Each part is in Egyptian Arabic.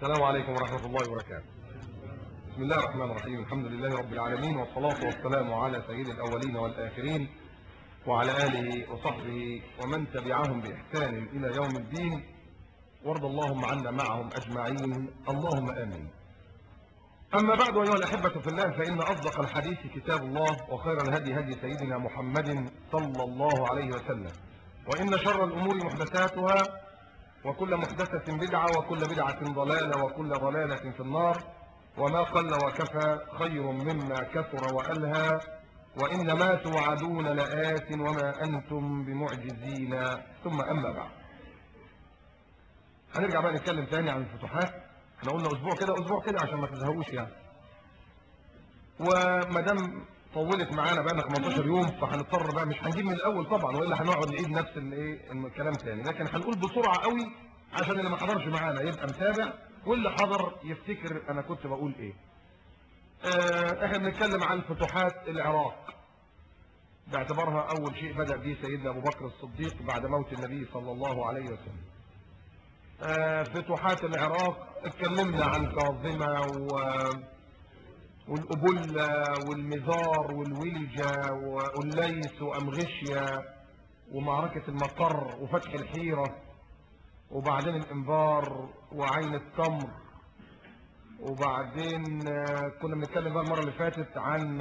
السلام عليكم ورحمة الله وبركاته بسم الله الرحمن الرحيم الحمد لله رب العالمين والصلاة والسلام على سيد الأولين والآخرين وعلى آله وصحبه ومن تبعهم بإحسان إلى يوم الدين وارض اللهم عنا معهم أجمعين اللهم آمين أما بعد أيها الأحبة في الله فإن أصدق الحديث كتاب الله وخير الهدي هدي سيدنا محمد صلى الله عليه وسلم وإن شر الأمور محدثاتها وكل محدثة بدعة وكل بدعة ضلالة وكل ضلالة في النار وما قل وكفى خير مما كثر وألهى وإنما توعدون لآت وما أنتم بمعجزين ثم أما بعد هنرجع بقى نتكلم تاني عن الفتوحات احنا قلنا أسبوع كده أسبوع كده عشان ما تزهقوش يعني وما دام طولت معانا بقى 18 يوم فهنضطر بقى مش هنجيب من الاول طبعا والا هنقعد نعيد نفس الايه الكلام تاني لكن هنقول بسرعه قوي عشان اللي ما حضرش معانا يبقى متابع واللي حضر يفتكر انا كنت بقول ايه اه احنا بنتكلم عن فتوحات العراق باعتبارها اول شيء بدا به سيدنا ابو بكر الصديق بعد موت النبي صلى الله عليه وسلم اه فتوحات العراق اتكلمنا عن كاظمه و والأبلة والمزار والولجة والليس وأمغشية ومعركة المقر وفتح الحيرة وبعدين الإنبار وعين التمر وبعدين كنا بنتكلم بقى المرة اللي فاتت عن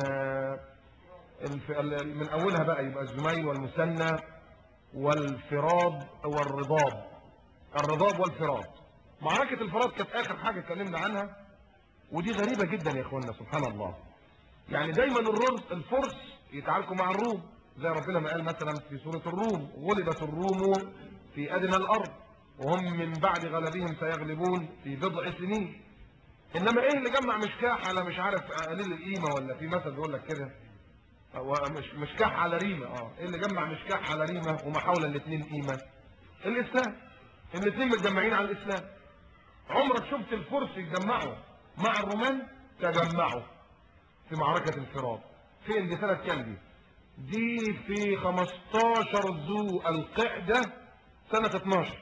من أولها بقى يبقى الزميل والمثنى والفراد والرضاب الرضاب والفراد معركة الفراد كانت آخر حاجة اتكلمنا عنها ودي غريبة جدا يا اخوانا سبحان الله يعني دايما الرز الفرس يتعاركوا مع الروم زي ربنا ما قال مثلا في سورة الروم غلبت الروم في أدنى الأرض وهم من بعد غلبهم سيغلبون في بضع سنين إنما إيه اللي جمع مشكاح على مش عارف قليل القيمة ولا في مثل بيقول لك كده مش مشكاح على ريمة اه ايه اللي جمع مشكاح على ريمة وما حول الاثنين قيمة الإسلام الاثنين متجمعين على الإسلام عمرك شفت الفرس يتجمعوا مع الرومان تجمعوا في معركة الفراد فين دي سنة كام دي دي في 15 ذو القعدة سنة 12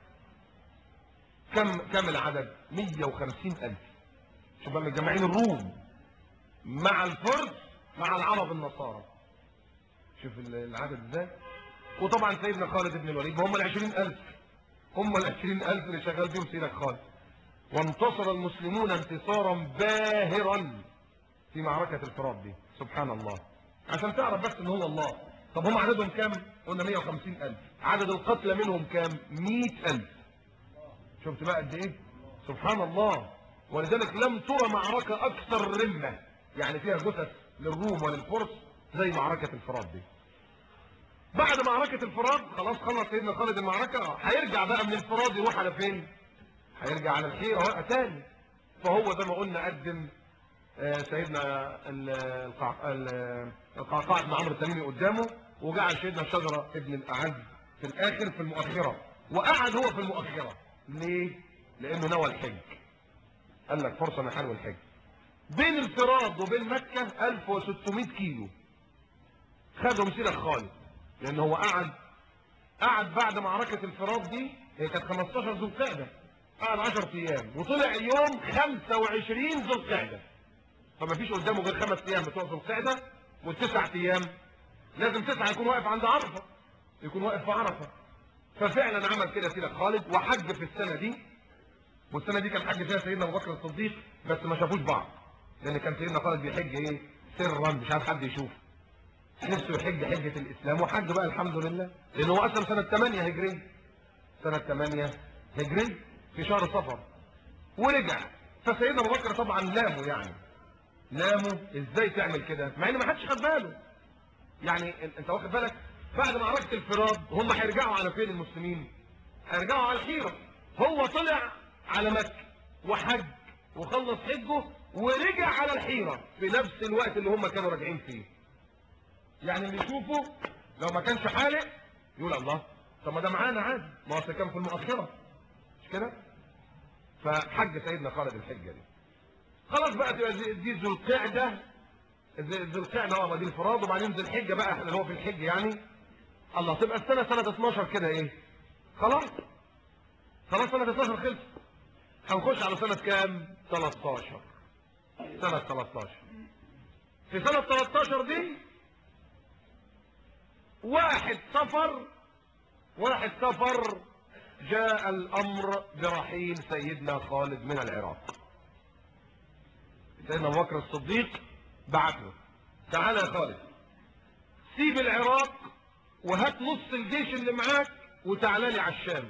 كم كم العدد 150 ألف شوف بقى متجمعين الروم مع الفرس مع العرب النصارى شوف العدد ازاي وطبعا سيدنا خالد بن الوليد هم ال 20000 هم ال 20000 اللي شغال بيهم سيدنا خالد وانتصر المسلمون انتصارا باهرا في معركة الفرات دي سبحان الله عشان تعرف بس ان هو الله طب هم عددهم كام قلنا 150 ألف عدد القتلى منهم كام 100 ألف شفت بقى قد ايه سبحان الله ولذلك لم ترى معركة اكثر رمة يعني فيها جثث للروم وللفرس زي معركة الفرات دي بعد معركة الفرات خلاص خلص سيدنا خالد المعركة هيرجع بقى من الفرات يروح على فين هيرجع على الحيرة بقى تاني فهو زي ما قلنا قدم سيدنا القعقاع بن عمرو التميمي قدامه وجعل سيدنا الشجرة ابن الأعز في الآخر في المؤخرة وقعد هو في المؤخرة ليه؟ لأنه نوى الحج قال لك فرصة نحن الحج بين الفراد وبين مكة 1600 كيلو خدهم سيدة خالد لأن هو قعد قعد بعد معركة الفراد دي هي كانت 15 ذو القعده قعد 10 ايام وطلع يوم 25 ذو القعده فما فيش قدامه غير خمس ايام بتوع ذو القعده والتسع ايام لازم تسعه يكون واقف عند عرفه يكون واقف في عرفه ففعلا عمل كده سيدنا خالد وحج في السنه دي والسنه دي كان حج فيها سيدنا ابو بكر الصديق بس ما شافوش بعض لان كان سيدنا خالد بيحج ايه سرا مش عارف حد يشوفه نفسه يحج حجه الاسلام وحج بقى الحمد لله لان هو اسلم سنه 8 هجريه سنه 8 هجريه في شهر صفر ورجع فسيدنا ابو بكر طبعا لامه يعني لامه ازاي تعمل كده مع ان ما حدش خد باله يعني انت واخد بالك بعد معركه الفراد هم هيرجعوا على فين المسلمين هيرجعوا على الحيره هو طلع على مكه وحج وخلص حجه ورجع على الحيره في نفس الوقت اللي هم كانوا راجعين فيه يعني اللي يشوفه لو ما كانش حالق يقول الله طب ما ده معانا عادي ما هو كان في المؤخره مش كده فحج سيدنا خالد الحجه دي خلاص بقى تبقى دي ذو القعده ذو القعده اه دي الفراد وبعدين ذو الحجه بقى احنا اللي هو في الحج يعني الله تبقى السنه سنه 12 كده ايه خلاص خلاص سنه 12 خلص هنخش على سنة كام 13 سنة 13 في سنة 13 دي واحد سفر واحد سفر جاء الامر برحيل سيدنا خالد من العراق سيدنا ابو بكر الصديق بعت له تعالى يا خالد سيب العراق وهات نص الجيش اللي معاك وتعالى لي على الشام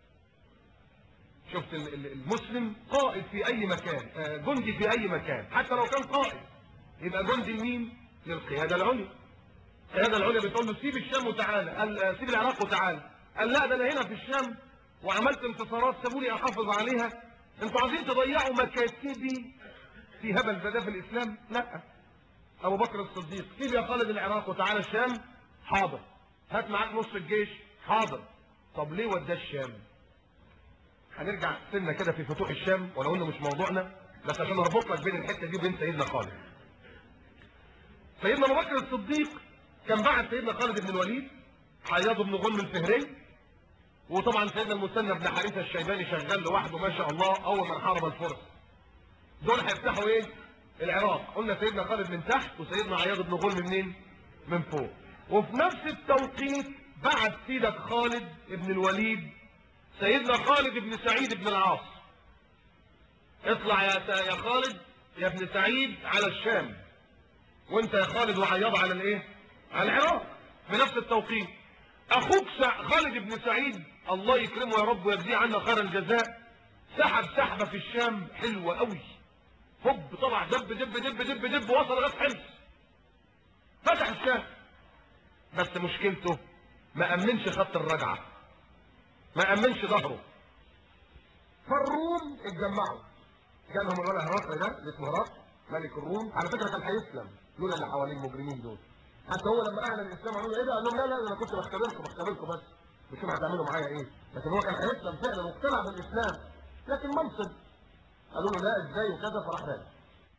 شفت ال- ال- المسلم قائد في اي مكان آه، جندي في اي مكان حتى لو كان قائد يبقى جندي لمين للقياده العليا القياده العليا بتقول له سيب الشام وتعالى قال آه، سيب العراق وتعالى قال لا ده انا هنا في الشام وعملت انتصارات سابوني احافظ عليها انتوا عايزين تضيعوا مكاسبي في هبل زي ده في الاسلام لا ابو بكر الصديق سيب يا خالد العراق وتعالى الشام حاضر هات معاك نص الجيش حاضر طب ليه وداه الشام هنرجع سنة كده في فتوح الشام ولو انه مش موضوعنا بس عشان اربط لك بين الحته دي وبين سيدنا خالد سيدنا ابو بكر الصديق كان بعد سيدنا خالد بن الوليد حياض بن غنم الفهري وطبعا سيدنا المثنى بن حارثه الشيباني شغال لوحده ما شاء الله اول من حارب الفرس دول هيفتحوا ايه العراق قلنا سيدنا خالد من تحت وسيدنا عياض بن غنم منين من فوق وفي نفس التوقيت بعد سيدك خالد بن الوليد سيدنا خالد بن سعيد بن العاص اطلع يا سا- يا خالد يا ابن سعيد على الشام وانت يا خالد وعياض على الايه على العراق في نفس التوقيت اخوك سع- خالد بن سعيد الله يكرمه يا رب ويجزيه عنا خير الجزاء سحب سحبه في الشام حلوه قوي هوب طلع دب دب دب دب دب وصل لغايه حمص فتح الشام بس مشكلته ما امنش خط الرجعه ما امنش ظهره فالروم اتجمعوا جالهم الولد هرقل ده اللي اسمه هرقل ملك الروم على فكره كان هيسلم لولا اللي حواليه المجرمين دول حتى هو لما اعلن الاسلام قالوا له ايه ده قال لهم لا لا انا كنت بختبركم بختبركم بس بشوف هتعملوا معايا ايه لكن هو كان هيسلم فعلا واقتنع بالاسلام لكن منصب قالوا له لا ازاي وكذا فراح راجع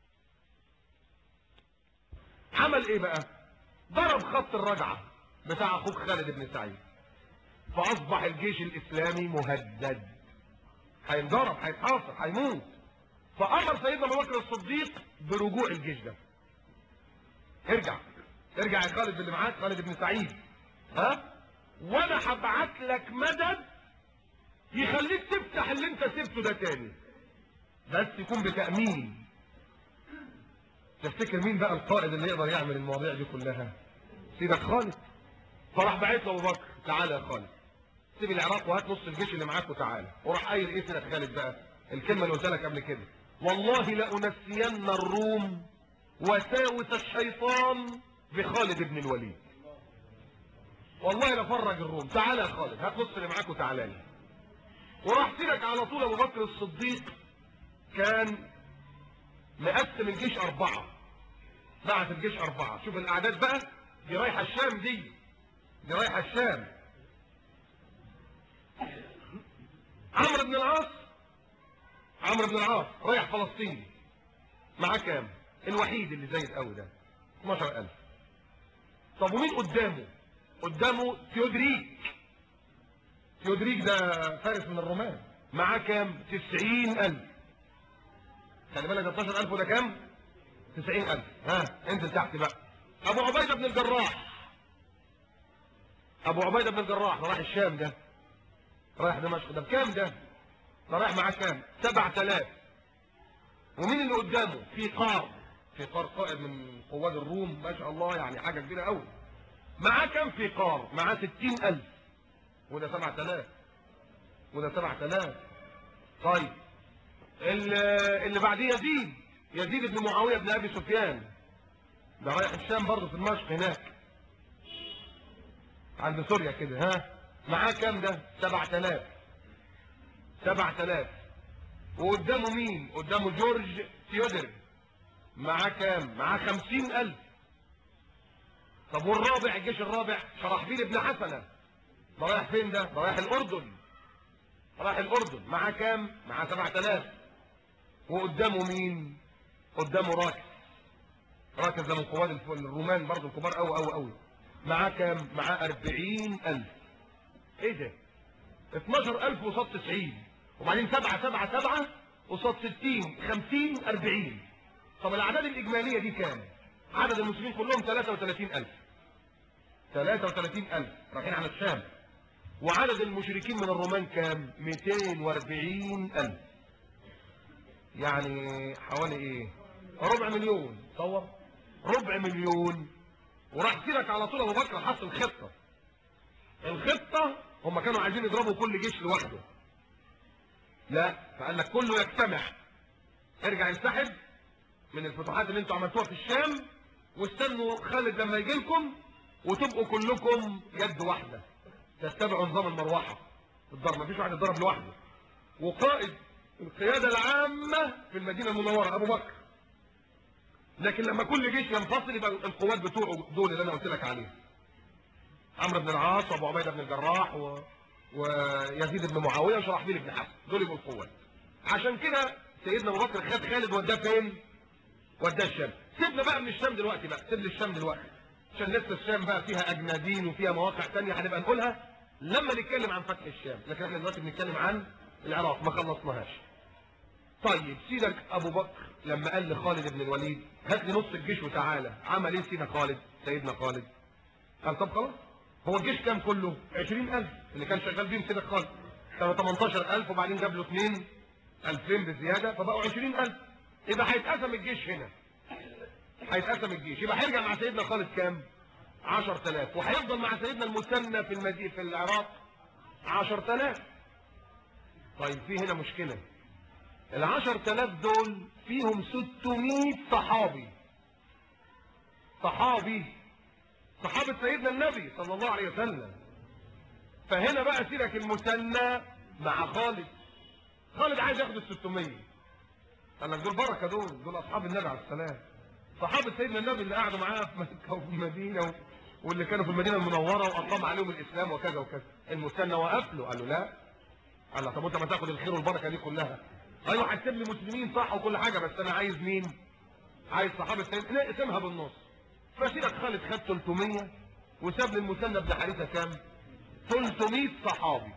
عمل ايه بقى ضرب خط الرجعه بتاع اخوك خالد بن سعيد فاصبح الجيش الاسلامي مهدد هينضرب هيتحاصر هيموت فامر سيدنا ابو بكر الصديق برجوع الجيش ده ارجع ارجع يا خالد اللي معاك خالد بن سعيد ها وانا هبعت لك مدد يخليك تفتح اللي انت سبته ده تاني بس يكون بتأمين تفتكر مين بقى القائد اللي يقدر يعمل المواضيع دي كلها سيدك خالد فراح باعت له ابو بكر تعالى يا خالد سيب العراق وهات نص الجيش اللي معاك وتعالى وراح قايل ايه سيدك خالد بقى الكلمه اللي قلت لك قبل كده والله لانسين الروم وساوس الشيطان بخالد بن الوليد والله لفرج الروم تعالى يا خالد هات نص اللي معاك وتعالى لي وراح سيدك على طول ابو بكر الصديق كان مقسم الجيش اربعه بعت الجيش اربعه شوف الاعداد بقى دي رايحه الشام دي دي رايحه الشام عمرو بن العاص عمرو بن العاص رايح فلسطين معاه كام الوحيد اللي زايد قوي ده 12000 طب ومين قدامه قدامه تيودريك تيودريك ده فارس من الرومان معاه كام 90000 خلي بالك 12000 وده كام 90000 ها انزل تحت بقى ابو عبيده بن الجراح ابو عبيده بن الجراح ده رايح الشام ده رايح دمشق ده بكام ده ده رايح معاه كام 7000 ومين اللي قدامه في قار في قار قائد من قواد الروم ما شاء الله يعني حاجه كبيره قوي معاه كام في قار معاه 60000 وده 7000 وده 7000 طيب اللي, اللي بعديه يزيد يزيد بن معاويه بن ابي سفيان ده رايح الشام برضه في دمشق هناك عند سوريا كده ها معاه كام ده 7000 7000 وقدامه مين قدامه جورج تيودر معاه كام معاه 50000 طب والرابع الجيش الرابع شرحبيل بن حسنه ده رايح فين ده ده رايح الاردن رايح الاردن معاه كام معاه 7000 وقدامه مين قدامه راكز راكز ده من قواد الف- الرومان برضه الكبار قوي قوي قوي معاه كام معاه 40000 ايه ده 12000 وصاد 90 وبعدين 7 7 7 قصاد 60 50 40 طب الاعداد الاجماليه دي كام عدد المسلمين كلهم 33000 33000 رايحين على الشام وعدد المشركين من الرومان كام 240000 يعني حوالي ايه ربع مليون تصور ربع مليون وراح سيرك على طول ابو بكر حط الخطه الخطه هم كانوا عايزين يضربوا كل جيش لوحده لا فقال لك كله يجتمع ارجع انسحب من الفتوحات اللي انتوا عملتوها في الشام واستنوا خالد لما يجي لكم وتبقوا كلكم يد واحده تتبعوا نظام المروحه الضرب مفيش واحد يتضرب لوحده وقائد القياده العامه في المدينه المنوره ابو بكر لكن لما كل جيش ينفصل يبقى القوات بتوعه دول اللي انا قلت لك عليهم عمرو بن العاص وابو عبيده بن الجراح و... ويزيد بن معاويه وشرحبيل بن حسن دول يبقوا القوات عشان كده سيدنا ابو بكر خد خالد وداه فين وداه الشام سيبنا بقى من الشام دلوقتي بقى سيب لي الشام دلوقتي عشان لسه الشام بقى فيها اجنادين وفيها مواقع تانية هنبقى نقولها لما نتكلم عن فتح الشام لكن احنا دلوقتي بنتكلم عن العراق ما خلصناهاش طيب سيدك ابو بكر لما قال لخالد بن الوليد هات لي نص الجيش وتعالى عمل ايه سيدنا خالد سيدنا خالد قال طب خلاص هو الجيش كام كله 20000 اللي كان شغال بيهم سيدك خالد كانوا 18000 وبعدين جاب له 2 2000 بزياده فبقوا 20000 يبقى هيتقسم الجيش هنا هيتقسم الجيش يبقى هيرجع مع سيدنا خالد كام 10000 وهيفضل مع سيدنا المثنى في المدينه في العراق 10000 طيب في هنا مشكله ال 10000 دول فيهم 600 صحابي صحابي صحابة سيدنا النبي صلى الله عليه وسلم فهنا بقى سيرك المثنى مع خالد خالد عايز ياخد ال 600 قال لك دول بركه دول دول اصحاب النبي عليه السلام صحابه سيدنا النبي اللي قعدوا معاه في مكه وفي المدينه و... واللي كانوا في المدينه المنوره واقام عليهم الاسلام وكذا وكذا المثنى وقف له قال له لا قال له طب انت ما تاخد الخير والبركه دي كلها ايوه هتسيب لي مسلمين صح وكل حاجه بس انا عايز مين عايز صحابه سيدنا لا اقسمها بالنص فسيدك خالد خد 300 وساب للمثنى بن حارثه كام 300 صحابي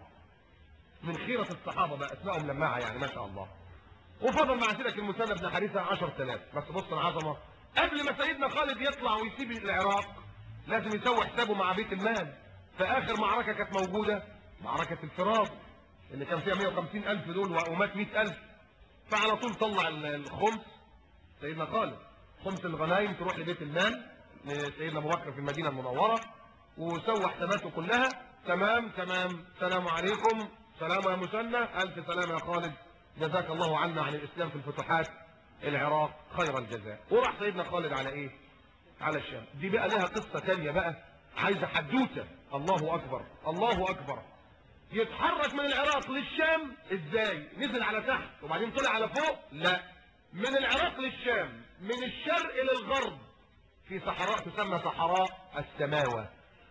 من خيرة الصحابة بقى اسمائهم لماعة يعني ما شاء الله وفضل مع سيدك المثنى بن حارثة 10000 بس بص العظمة قبل ما سيدنا خالد يطلع ويسيب العراق لازم يسوي حسابه مع بيت المال فآخر معركة كانت موجودة معركة الفراد اللي كان فيها 150 ألف دول ومات 100 ألف فعلى طول طلع الخمس سيدنا خالد خمس الغنايم تروح لبيت المال لسيدنا ابو بكر في المدينه المنوره وسوى حساباته كلها تمام تمام سلام عليكم سلام يا مثنى الف سلام يا خالد جزاك الله عنا عن الاسلام في الفتوحات العراق خير الجزاء وراح سيدنا خالد على ايه على الشام دي بقى لها قصه ثانيه بقى عايزه حدوته الله اكبر الله اكبر يتحرك من العراق للشام ازاي نزل على تحت وبعدين طلع على فوق لا من العراق للشام من الشرق للغرب في صحراء تسمى صحراء السماوة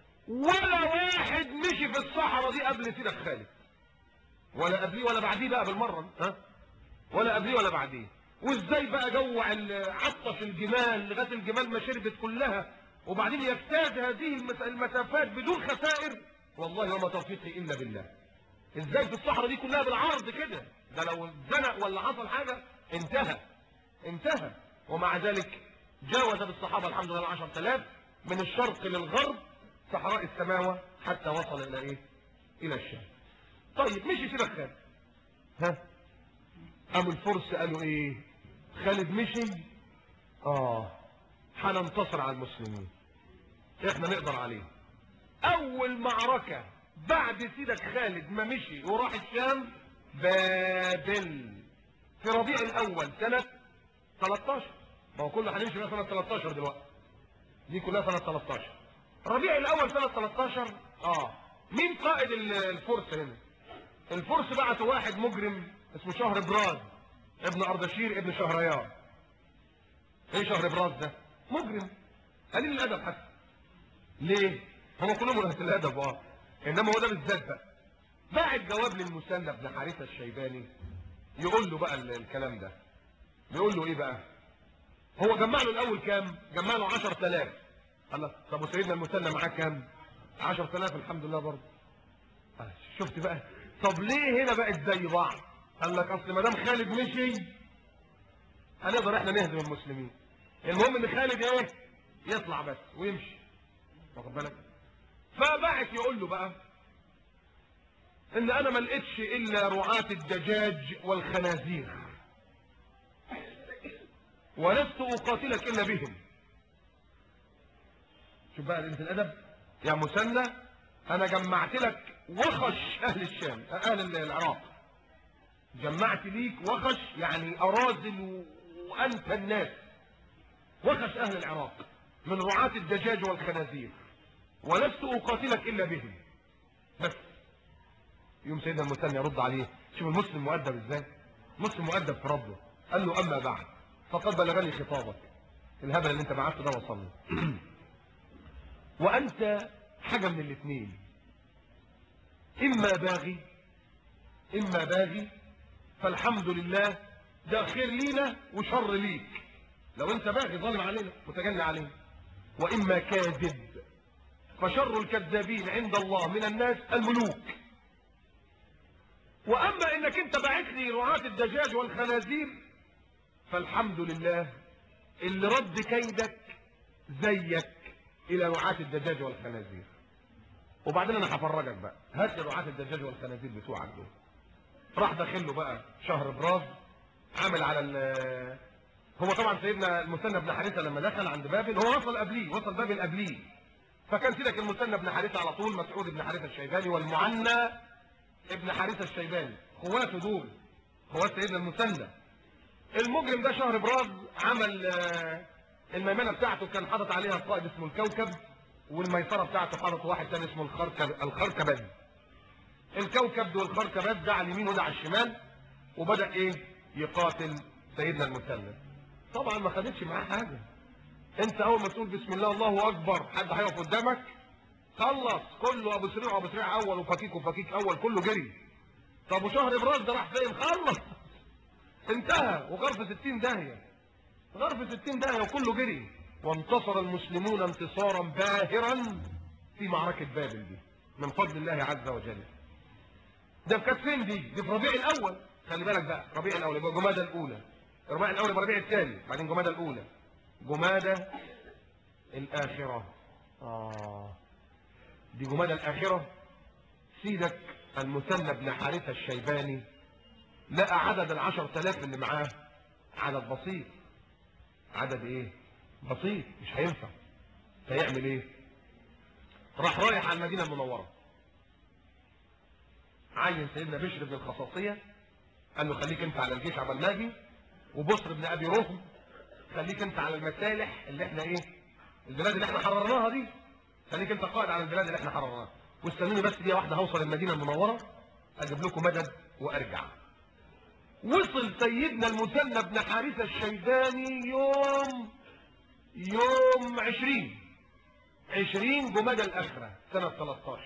ولا واحد مشي في الصحراء دي قبل سيدك خالد ولا قبليه ولا بعديه بقى بالمرة ها ولا قبليه ولا بعديه وازاي بقى جوع عطش الجمال لغايه الجمال ما شربت كلها وبعدين يجتاز هذه المسافات بدون خسائر والله وما توفيقي الا بالله ازاي في الصحراء دي كلها بالعرض كده ده لو اتزنق ولا حصل حاجه انتهى انتهى ومع ذلك جاوز بالصحابة الحمد لله عشر تلاف من الشرق للغرب صحراء السماوة حتى وصل إلى إيه إلى الشام طيب مشي سيدك خالد ها قاموا الفرس قالوا إيه خالد مشي آه هننتصر على المسلمين إحنا نقدر عليه أول معركة بعد سيدك خالد ما مشي وراح الشام بابل في ربيع الأول سنة 13 ما هو كله هنمشي بقى سنة 13 دلوقتي دي كلها سنة 13 ربيع الأول سنة 13 اه مين قائد الفرس هنا الفرس بعتوا واحد مجرم اسمه شهر براز ابن أردشير ابن شهريار ايه شهر براز ده مجرم قليل الأدب حتى ليه هم كلهم قليل الأدب اه إنما هو ده بالذات بقى بعت جواب للمثنى بن حارثة الشيباني يقول له بقى الكلام ده بيقول له ايه بقى هو جمع له الاول كام جمع له 10000 الله طب وسيدنا المثنى معاه كام 10000 الحمد لله برضه شفت بقى طب ليه هنا بقت زي بعض قال لك اصل ما دام خالد مشي هنقدر احنا نهزم المسلمين المهم ان خالد ايه يطلع بس ويمشي واخد بالك فبعت يقول له بقى ان انا ما لقيتش الا رعاة الدجاج والخنازير ولست اقاتلك الا بهم شوف بقى انت الادب يا مثنى انا جمعت لك وخش اهل الشام اهل العراق جمعت ليك وخش يعني اراذل و- وانت الناس وخش اهل العراق من رعاة الدجاج والخنازير ولست اقاتلك الا بهم بس يوم سيدنا المثنى يرد عليه شوف المسلم مؤدب ازاي مسلم مؤدب في ربه قال له اما بعد فقد بلغني خطابك الهبل اللي انت بعته ده وصلني وانت حاجه من الاثنين اما باغي اما باغي فالحمد لله ده خير لينا وشر ليك لو انت باغي ظالم علينا متجني علينا واما كاذب فشر الكذابين عند الله من الناس الملوك واما انك انت باعت لي رعاة الدجاج والخنازير فالحمد لله اللي رد كيدك زيك الى رعاة الدجاج والخنازير وبعدين انا هفرجك بقى هات لي رعاة الدجاج والخنازير بتوعك دول راح داخل له بقى شهر براز عامل على ال هو طبعا سيدنا المثنى بن حارثه لما دخل عند بابل هو وصل قبليه وصل بابل قبليه فكان سيدك المثنى بن حارثه على طول مسعود بن حارثه الشيباني والمعنى ابن حارثه الشيباني خواته دول خوات سيدنا المثنى المجرم ده شهر براز عمل آه، الميمنه بتاعته كان حاطط عليها قائد اسمه الكوكب والميسره بتاعته حاطط واحد تاني اسمه الخركب الخركبد الكوكب والخركبات ده على اليمين وده على الشمال وبدا ايه يقاتل سيدنا المثنى طبعا ما خدتش معاه حاجه انت اول ما تقول بسم الله الله اكبر حد هيقف قدامك خلص كله ابو سريع وابو سريع اول وفكيك وفكيك اول كله جري طب وشهر ابراز ده راح فين خلص انتهى وغرف 60 داهيه غرف 60 داهيه وكله جري وانتصر المسلمون انتصارا باهرا في معركه بابل دي من فضل الله عز وجل ده في كانت فين دي دي في ربيع الاول خلي بالك بقى ربيع الاول يبقى جمادى الاولى ربيع الاول يبقى ربيع الثاني بعدين جمادى الاولى جمادى الاخره اه دي جمادى الاخره سيدك المثنى بن حارثه الشيباني لقى عدد العشر تلاف اللي معاه عدد بسيط عدد ايه بسيط مش هينفع فيعمل ايه راح رايح على المدينه المنوره عين سيدنا بشر بن الخصاصيه قال له خليك انت على الجيش عبال ما اجي وبصر بن ابي رهم خليك انت على المسالح اللي احنا ايه البلاد اللي احنا حررناها دي خليك انت قائد على البلاد اللي احنا حررناها واستنوني بس دقيقه واحده هوصل المدينه المنوره اجيب لكم مدد وارجع وصل سيدنا المثنى بن حارثه الشيباني يوم يوم 20 20 جمادى الاخره سنه 13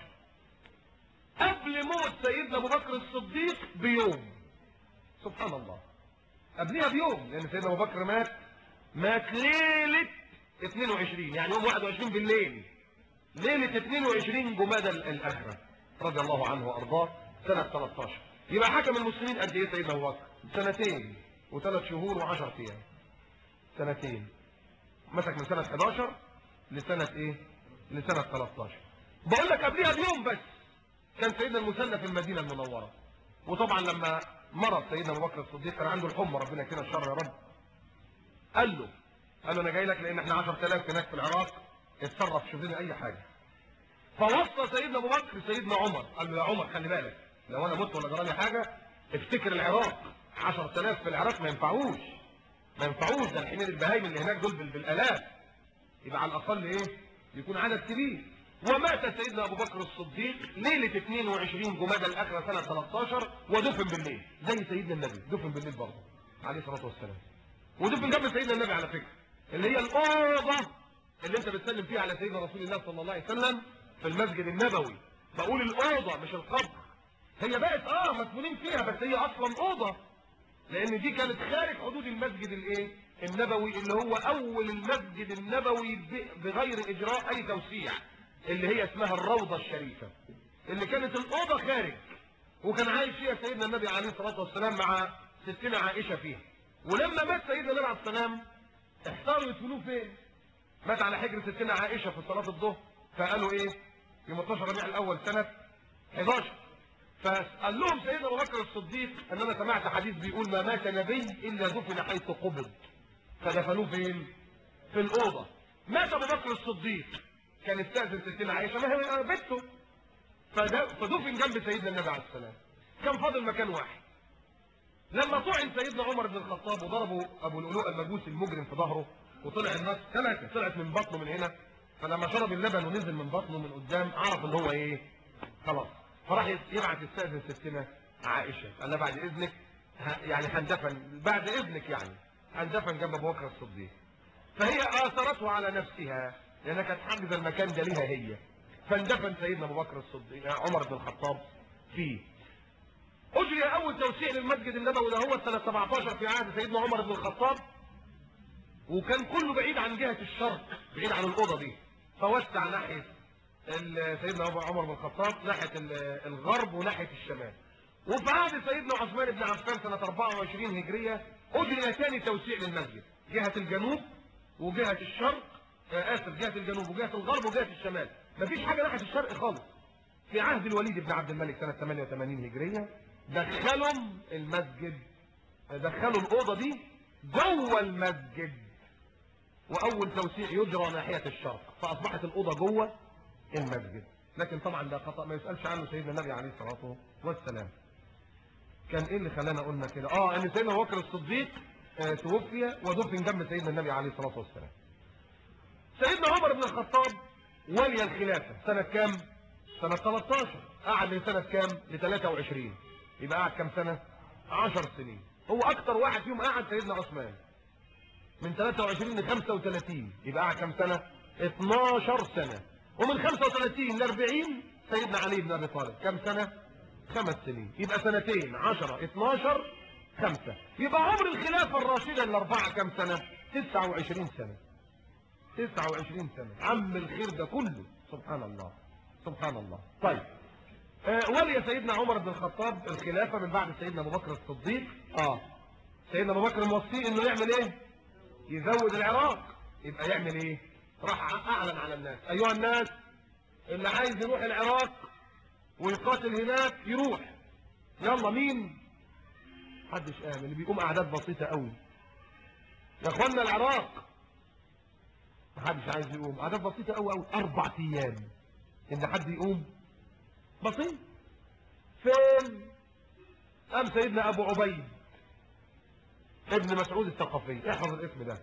قبل موت سيدنا ابو بكر الصديق بيوم سبحان الله قبلها بيوم لان سيدنا ابو بكر مات مات ليله 22 يعني يوم 21 بالليل ليله 22 جمادى الاخره رضي الله عنه وارضاه سنه 13 يبقى حكم المسلمين قد ايه سيدنا ابو بكر سنتين وثلاث شهور و10 ايام سنتين مسك من سنه 11 لسنه ايه لسنه 13 بقول لك قبلها بيوم بس كان سيدنا المثنى في المدينه المنوره وطبعا لما مرض سيدنا ابو بكر الصديق كان عنده الحمى ربنا يكفينا الشر يا رب قال له قال له انا جاي لك لان احنا 10000 هناك في العراق اتصرف شوف لنا اي حاجه فوصى سيدنا ابو بكر سيدنا عمر قال له يا عمر خلي بالك لو انا مت ولا جرالي حاجه افتكر العراق 10000 في العراق ما ينفعوش ما ينفعوش ده الحين البهايم اللي هناك دول بال- بالالاف يبقى على الاقل ايه يكون عدد كبير ومات سيدنا ابو بكر الصديق ليله 22 جمادى الاخره سنه 13 ودفن بالليل زي سيدنا النبي دفن بالليل برضه عليه الصلاه والسلام ودفن جنب سيدنا النبي على فكره اللي هي الاوضه اللي انت بتسلم فيها على سيدنا رسول الله صلى الله عليه وسلم في المسجد النبوي بقول الاوضه مش القبر هي بقت اه مدفونين فيها بس هي اصلا اوضه لان دي كانت خارج حدود المسجد الايه النبوي اللي هو اول المسجد النبوي ب- بغير اجراء اي توسيع اللي هي اسمها الروضه الشريفه اللي كانت الاوضه خارج وكان عايش فيها سيدنا النبي عليه الصلاه والسلام مع ستنا عائشه فيها ولما مات سيدنا النبي عليه السلام احتاروا يدفنوه فين مات على حجر ستنا عائشه في صلاه الظهر فقالوا ايه يوم 12 ربيع الاول سنه 11 فقال لهم سيدنا ابو بكر الصديق ان انا سمعت حديث بيقول ما مات نبي الا دفن حيث قبض فدفنوه فين في الاوضه مات ابو بكر الصديق كان استاذن ستنا عائشه ما هي بنته فد- فدفن جنب سيدنا النبي عليه السلام كان فاضل مكان واحد لما طعن سيدنا عمر بن الخطاب وضربوا ابو اللؤلؤ المجوسي المجرم في ظهره وطلع الناس ثلاثه طلعت من بطنه من هنا فلما شرب اللبن ونزل من بطنه من قدام عرف ان هو ايه خلاص فراح يبعت يستاذن ستنا عائشه قال لها بعد اذنك ه- يعني هندفن بعد اذنك يعني هندفن جنب ابو بكر الصديق فهي اثرته على نفسها لانها كانت حاجزه المكان ده ليها هي فاندفن سيدنا ابو بكر الصديق عمر بن الخطاب فيه اجري اول توسيع للمسجد النبوي ده هو سنه 17 في عهد سيدنا عمر بن الخطاب وكان كله بعيد عن جهه الشرق بعيد عن الاوضه دي فوسع ناحيه ال- سيدنا أبو عمر بن الخطاب ناحيه ال- الغرب وناحيه الشمال وفي عهد سيدنا عثمان بن عفان سنه 24 هجريه اجري ثاني توسيع للمسجد جهه الجنوب وجهه الشرق آه، اسف جهه الجنوب وجهه الغرب وجهه الشمال مفيش حاجه ناحيه الشرق خالص في عهد الوليد بن عبد الملك سنة 88 هجرية دخلوا المسجد دخلوا الأوضة دي جوه المسجد وأول توسيع يجرى ناحية الشرق فأصبحت الأوضة جوه المسجد لكن طبعا ده خطأ ما يسألش عنه سيدنا النبي عليه الصلاة والسلام كان ايه اللي خلانا قلنا كده اه ان سيدنا أبو بكر الصديق آه، توفي ودفن جنب سيدنا النبي عليه الصلاة والسلام سيدنا عمر بن الخطاب ولي الخلافة سنة كام سنة 13 قعد من سنة كام ل 23 يبقى قعد كام سنة 10 سنين هو اكتر واحد فيهم قعد سيدنا عثمان من 23 ل 35 يبقى قعد كام سنة 12 سنة ومن 35 ل 40 سيدنا علي بن ابي طالب كام سنة خمس سنين يبقى سنتين 10 12 خمسة يبقى عمر الخلافة الراشدة الأربعة كام سنة 29 سنة 29 سنة عم الخير ده كله سبحان الله سبحان الله طيب آه ولي سيدنا عمر بن الخطاب الخلافة من بعد سيدنا أبو بكر الصديق اه سيدنا أبو بكر موصيه إنه يعمل إيه يزود العراق يبقى يعمل إيه راح أعلن على الناس أيها الناس اللي عايز يروح العراق ويقاتل هناك يروح يلا مين محدش قام اللي بيقوم أعداد بسيطة قوي يا اخوانا العراق محدش عايز يقوم أعداد بسيطة قوي قوي أربع أيام إن حد يقوم بسيط فين قام سيدنا أبو عبيد ابن مسعود الثقفي احفظ الاسم ده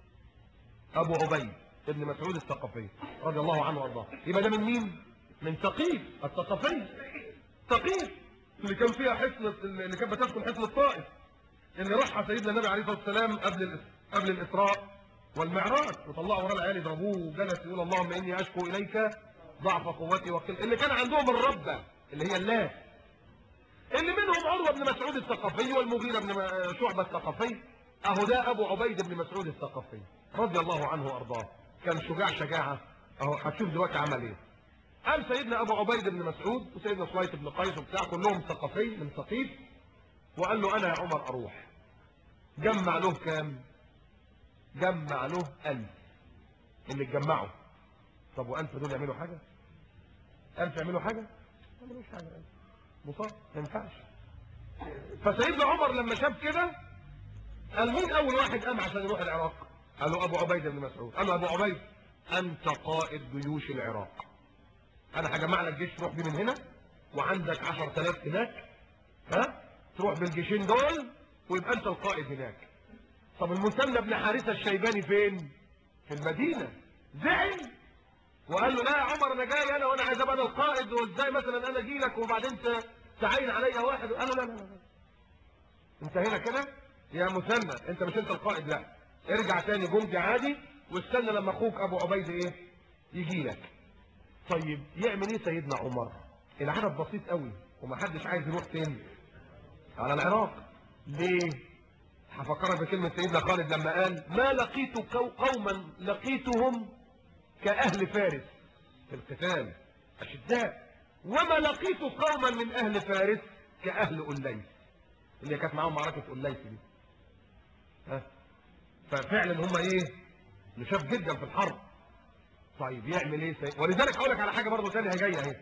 أبو عبيد ابن مسعود الثقفي رضي الله عنه وارضاه يبقى ده من مين من ثقيف الثقفي ثقيف اللي كان فيها حصن اللي كانت بتسكن حصن الطائف اللي راحها سيدنا النبي عليه الصلاه والسلام قبل الإس- قبل الاسراء والمعراج وطلعوا ورا العيال يضربوه وجلس يقول اللهم اني اشكو اليك ضعف قوتي وقل اللي كان عندهم الربه اللي هي الله اللي منهم عروه بن مسعود الثقفي والمغيره بن م- شعبه الثقفي اهو ده ابو عبيد بن مسعود الثقفي رضي الله عنه وارضاه كان شجاع شجاعه اهو هتشوف دلوقتي عمل ايه قام سيدنا ابو عبيد بن مسعود وسيدنا سويت بن قيس وبتاع كلهم ثقفي من ثقيف وقال له انا يا عمر اروح جمع له كام جمع له ألف اللي اتجمعوا طب وألف دول يعملوا حاجة ألف يعملوا حاجة ما يعملوش حاجة ألف مصاب ما ينفعش فسيدنا عمر لما شاف كده قال مين أول واحد قام عشان يروح العراق قال له أبو عبيد بن مسعود قال له أبو عبيد أنت قائد جيوش العراق أنا هجمع لك جيش تروح بيه من هنا وعندك 10000 هناك ها تروح بالجيشين دول ويبقى أنت القائد هناك طب المثنى بن حارثة الشيباني فين في المدينة زعل وقال له لا يا عمر انا جاي انا وانا عايز ابقى انا القائد وازاي مثلا انا اجي لك وبعدين ت- تعين عليا واحد قال له لا لا لا لا. انت هنا كده يا مثنى انت مش انت القائد لا ارجع تاني جندي عادي واستنى لما اخوك ابو عبيد ايه يجي لك طيب يعمل ايه سيدنا عمر العدد بسيط قوي ومحدش عايز يروح فين على العراق ليه هفكرك بكلمة سيدنا خالد لما قال ما لقيت كو- قوما لقيتهم كأهل فارس في القتال أشداء وما لقيت قوما من أهل فارس كأهل أوليس اللي كانت معاهم معركة أوليس دي ها ففعلا هم ايه نشاف جدا في الحرب طيب يعمل ايه سيد ولذلك اقول لك على حاجه برضه ثانيه جايه اهي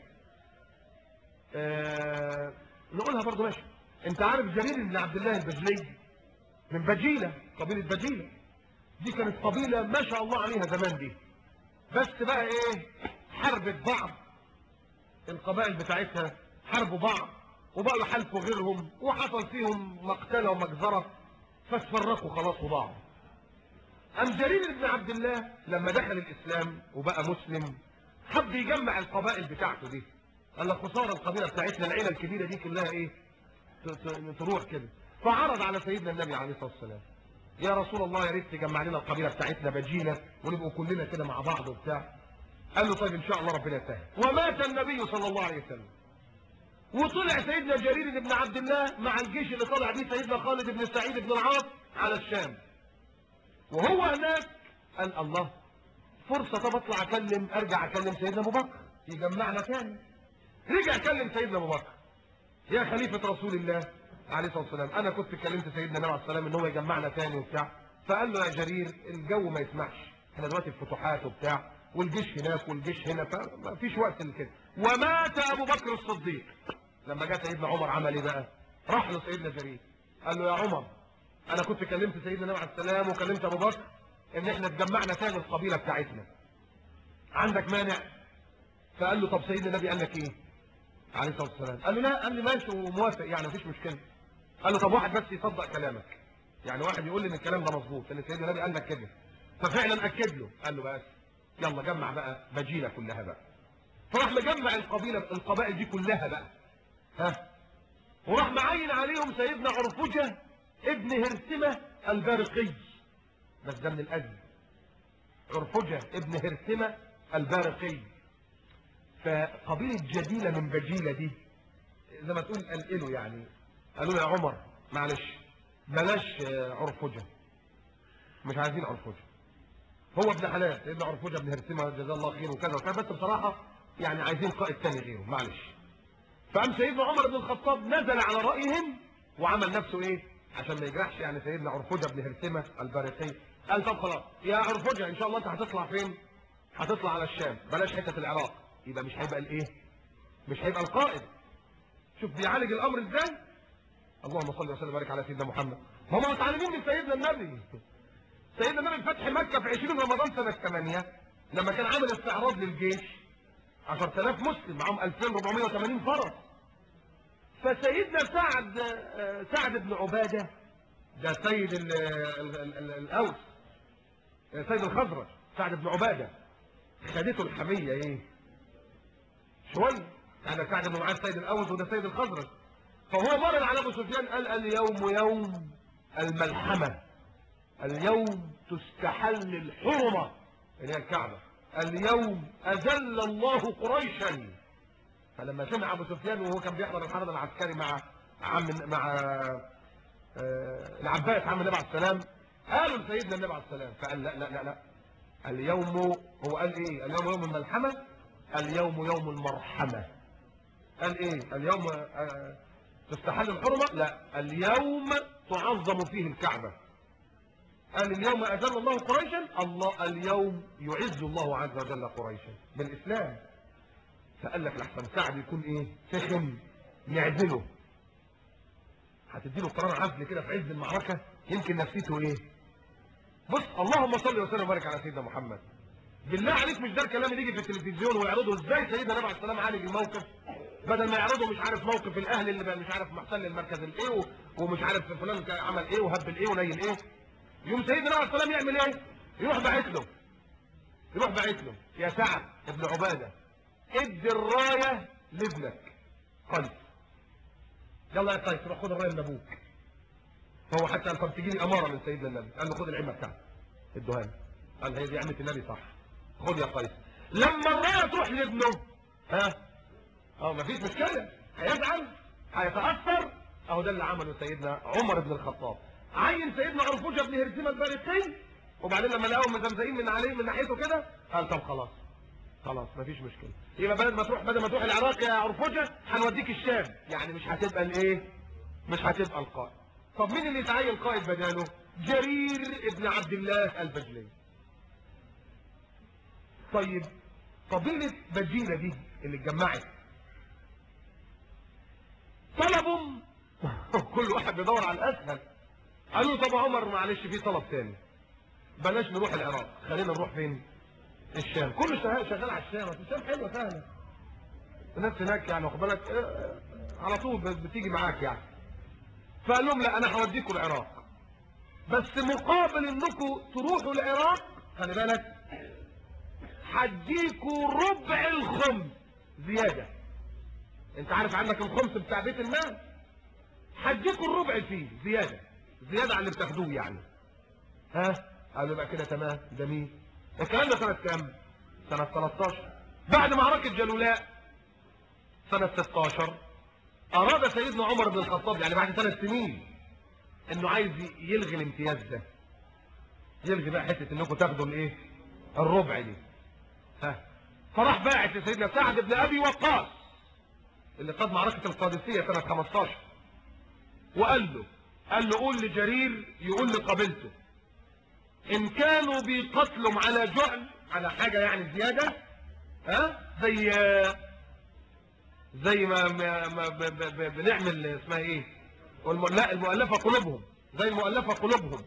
آه نقولها برضه ماشي انت عارف جرير بن عبد الله البجلي من بجيله قبيله بجيله دي كانت قبيله ما شاء الله عليها زمان دي بس بقى ايه حربت بعض القبائل بتاعتها حاربوا بعض وبقوا يحالفوا غيرهم وحصل فيهم مقتله ومجزره فاتفرقوا خلاص وبعض أم جرير بن عبد الله لما دخل الإسلام وبقى مسلم حب يجمع القبائل بتاعته دي قال لك خسارة القبيلة بتاعتنا العيلة الكبيرة دي كلها إيه ت- ت- تروح كده فعرض على سيدنا النبي عليه الصلاة والسلام يا رسول الله يا ريت تجمع لنا القبيلة بتاعتنا بجيلة ونبقوا كلنا كده مع بعض وبتاع قال له طيب إن شاء الله ربنا يسهل ومات النبي صلى الله عليه وسلم وطلع سيدنا جرير بن عبد الله مع الجيش اللي طلع بيه سيدنا خالد بن سعيد بن العاص على الشام وهو هناك قال الله فرصة طب اطلع اكلم ارجع اكلم سيدنا ابو بكر يجمعنا تاني رجع كلم سيدنا ابو بكر يا خليفة رسول الله عليه الصلاة والسلام انا كنت كلمت سيدنا النبي عليه السلام ان هو يجمعنا تاني وبتاع فقال له يا جرير الجو ما يسمحش احنا دلوقتي في فتوحات وبتاع والجيش هناك والجيش هنا فما فيش وقت لكده ومات ابو بكر الصديق لما جاء سيدنا عمر عمل ايه بقى راح له سيدنا جرير قال له يا عمر انا كنت كلمت سيدنا النبي عليه السلام وكلمت ابو بكر ان احنا اتجمعنا تاني القبيله بتاعتنا عندك مانع فقال له طب سيدنا النبي قال لك ايه عليه الصلاه والسلام قال له لا قال لي ماشي وموافق يعني مفيش مشكله قال له طب واحد بس يصدق كلامك يعني واحد يقول لي ان الكلام ده مظبوط ان سيدنا النبي قال لك كده ففعلا اكد له قال له بس يلا جمع بقى بجيله كلها بقى فراح مجمع القبيله القبائل دي كلها بقى ها وراح معين عليهم سيدنا عرفجه ابن هرسمه البارقي بس ده من الأجل عرفجة ابن هرسمة البارقي فقبيلة جديلة من بجيلة دي زي ما تقول قلقلوا يعني قالوا له يا عمر معلش بلاش آه، عرفجة مش عايزين عرفجة هو ابن حلال سيدنا عرفجة ابن هرسمة جزاه الله خير وكذا وكذا بس بصراحة يعني عايزين قائد تاني غيره معلش فقام سيدنا عمر بن الخطاب نزل على رأيهم وعمل نفسه ايه عشان ما يجرحش يعني سيدنا عرفجة بن هرسمة البارقي قال طب خلاص يا عرفجة ان شاء الله انت هتطلع فين هتطلع على الشام بلاش حتة العراق يبقى مش هيبقى الايه مش هيبقى القائد شوف بيعالج الامر ازاي اللهم صل وسلم وبارك على سيدنا محمد هم متعلمين من سيدنا النبي سيدنا النبي فتح مكة في 20 رمضان سنة 8 لما كان عامل استعراض للجيش 10000 مسلم معاهم 2480 فرس فسيدنا سعد آه، سعد بن عبادة ده سيد ال- ال- ال- ال- الأوس آه، سيد الخزرج سعد بن عبادة خدته الحمية ايه شوية يعني سعد بن معاذ سيد الأوس وده سيد الخزرج فهو مر على أبو سفيان قال اليوم يوم الملحمة اليوم تستحل الحرمة اللي هي الكعبة اليوم أذل الله قريشا فلما سمع ابو سفيان وهو كان بيحضر الحرب العسكري مع عم مع آه، العباس عم النبي عليه السلام قالوا لسيدنا النبي عليه السلام فقال لا لا لا لا اليوم هو قال ايه اليوم يوم الملحمه اليوم يوم المرحمه قال ايه اليوم آه، تستحل الحرمه لا اليوم تعظم فيه الكعبه قال اليوم اذل الله قريشا الله اليوم يعز الله عز وجل قريشا بالاسلام فقال لك لحسن سعد يكون ايه سخن نعزله هتديله قرار عزل كده في عز المعركة يمكن نفسيته ايه بص اللهم صل وسلم وبارك على سيدنا محمد بالله عليك مش ده الكلام اللي يجي في التلفزيون ويعرضوا ازاي سيدنا النبي عليه السلام عالج الموقف بدل ما يعرضوا مش عارف موقف الاهل اللي بقى مش عارف محتل المركز الايه و- ومش عارف فلان كان عمل ايه وهبل ايه ونيل ايه يوم سيدنا النبي عليه السلام يعمل ايه يروح باعت له يروح باعت له يا سعد ابن عباده ادي الرايه لابنك قيس يلا يا قيس روح خد الرايه من ابوك فهو حتى قال طب تجي لي اماره من سيدنا النبي قال له خد العمه بتاعتك ادوها له قال هي دي عمه النبي صح خد يا قيس لما الرايه تروح لابنه ها اه مفيش مشكله هيزعل هيتاثر اهو ده اللي عمله سيدنا عمر بن الخطاب عين سيدنا عرفوجه بن هرسمه البارقي وبعدين لما لقاهم مزمزقين من عليه من ناحيته كده قال طب خلاص خلاص مفيش مشكله يبقى بدل ما تروح بدل ما تروح العراق يا عرفوجه هنوديك الشام يعني مش هتبقى الايه مش هتبقى القائد طب مين اللي يتعين قائد بداله جرير ابن عبد الله البجلي طيب قبيله بجيله دي اللي اتجمعت طلبوا كل واحد بيدور على الاسهل قالوا طب يا عمر معلش في طلب تاني بلاش نروح العراق خلينا نروح فين الشام كله شغال شغال على الشام أصل الشام حلوه سهله الناس هناك يعني واخد بالك آه، آه، على طول بت- بتيجي معاك يعني فقال لهم لا انا هوديكم العراق بس مقابل انكم تروحوا العراق خلي بالك هديكوا ربع الخمس زياده انت عارف عندك الخمس بتاع بيت المال هديكوا الربع فيه زياده زياده عن اللي بتاخدوه يعني ها قالوا بقى كده تمام جميل الكلام ده سنه كام سنه 13 بعد معركه جلولاء سنه 16 اراد سيدنا عمر بن الخطاب يعني بعد ثلاث سنين انه عايز يلغي الامتياز ده يلغي بقى حته انكم تاخدوا الايه الربع دي ها فراح باعت لسيدنا سعد بن ابي وقاص اللي قاد معركه القادسيه سنه 15 وقال له قال له قول لجرير يقول لقبيلته ان كانوا بيقتلوا على جعل على حاجه يعني زياده ها زي زي ما, ما, ما ب ب ب بنعمل اسمها ايه والم... لا المؤلفه قلوبهم زي المؤلفه قلوبهم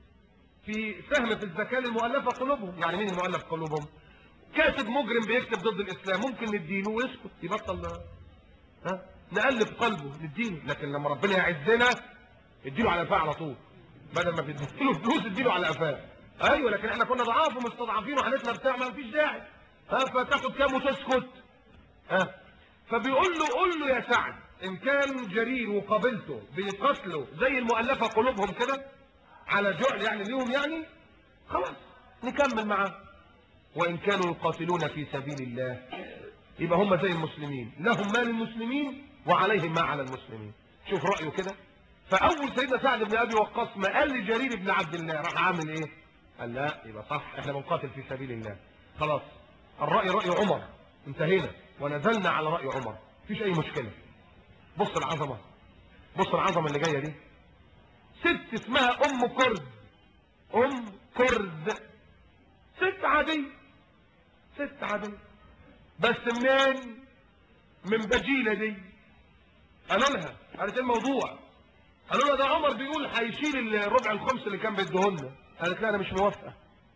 في سهم في الزكاه للمؤلفه قلوبهم يعني مين المؤلف قلوبهم كاتب مجرم بيكتب ضد الاسلام ممكن نديله ويسكت يبطل ها نقلب قلبه نديله لكن لما ربنا يعزنا اديله على قفاه على طول بدل ما تديله فلوس اديله على قفاه ايوه لكن احنا كنا ضعاف ومستضعفين وحالتنا بتاع ما فيش داعي ها فتاخد كام وتسكت ها فبيقول له قول له يا سعد ان كان جرير وقابلته بيقتلوا زي المؤلفه قلوبهم كده على جعل يعني ليهم يعني خلاص نكمل معاه وان كانوا يقاتلون في سبيل الله يبقى هم زي المسلمين لهم ما للمسلمين وعليهم ما على المسلمين شوف رايه كده فاول سيدنا سعد بن ابي وقاص ما قال لجرير بن عبد الله راح عامل ايه قال لا يبقى صح احنا بنقاتل في سبيل الله خلاص الراي راي عمر انتهينا ونزلنا على راي عمر مفيش اي مشكله بص العظمه بص العظمه اللي جايه دي ست اسمها ام كرد ام كرد ست عاديه ست عاديه بس منين من بجيله دي قالوا لها قالت ايه الموضوع قالوا لها ده عمر بيقول هيشيل الربع الخمس اللي كان بيديهولنا قالت لا انا مش موافقه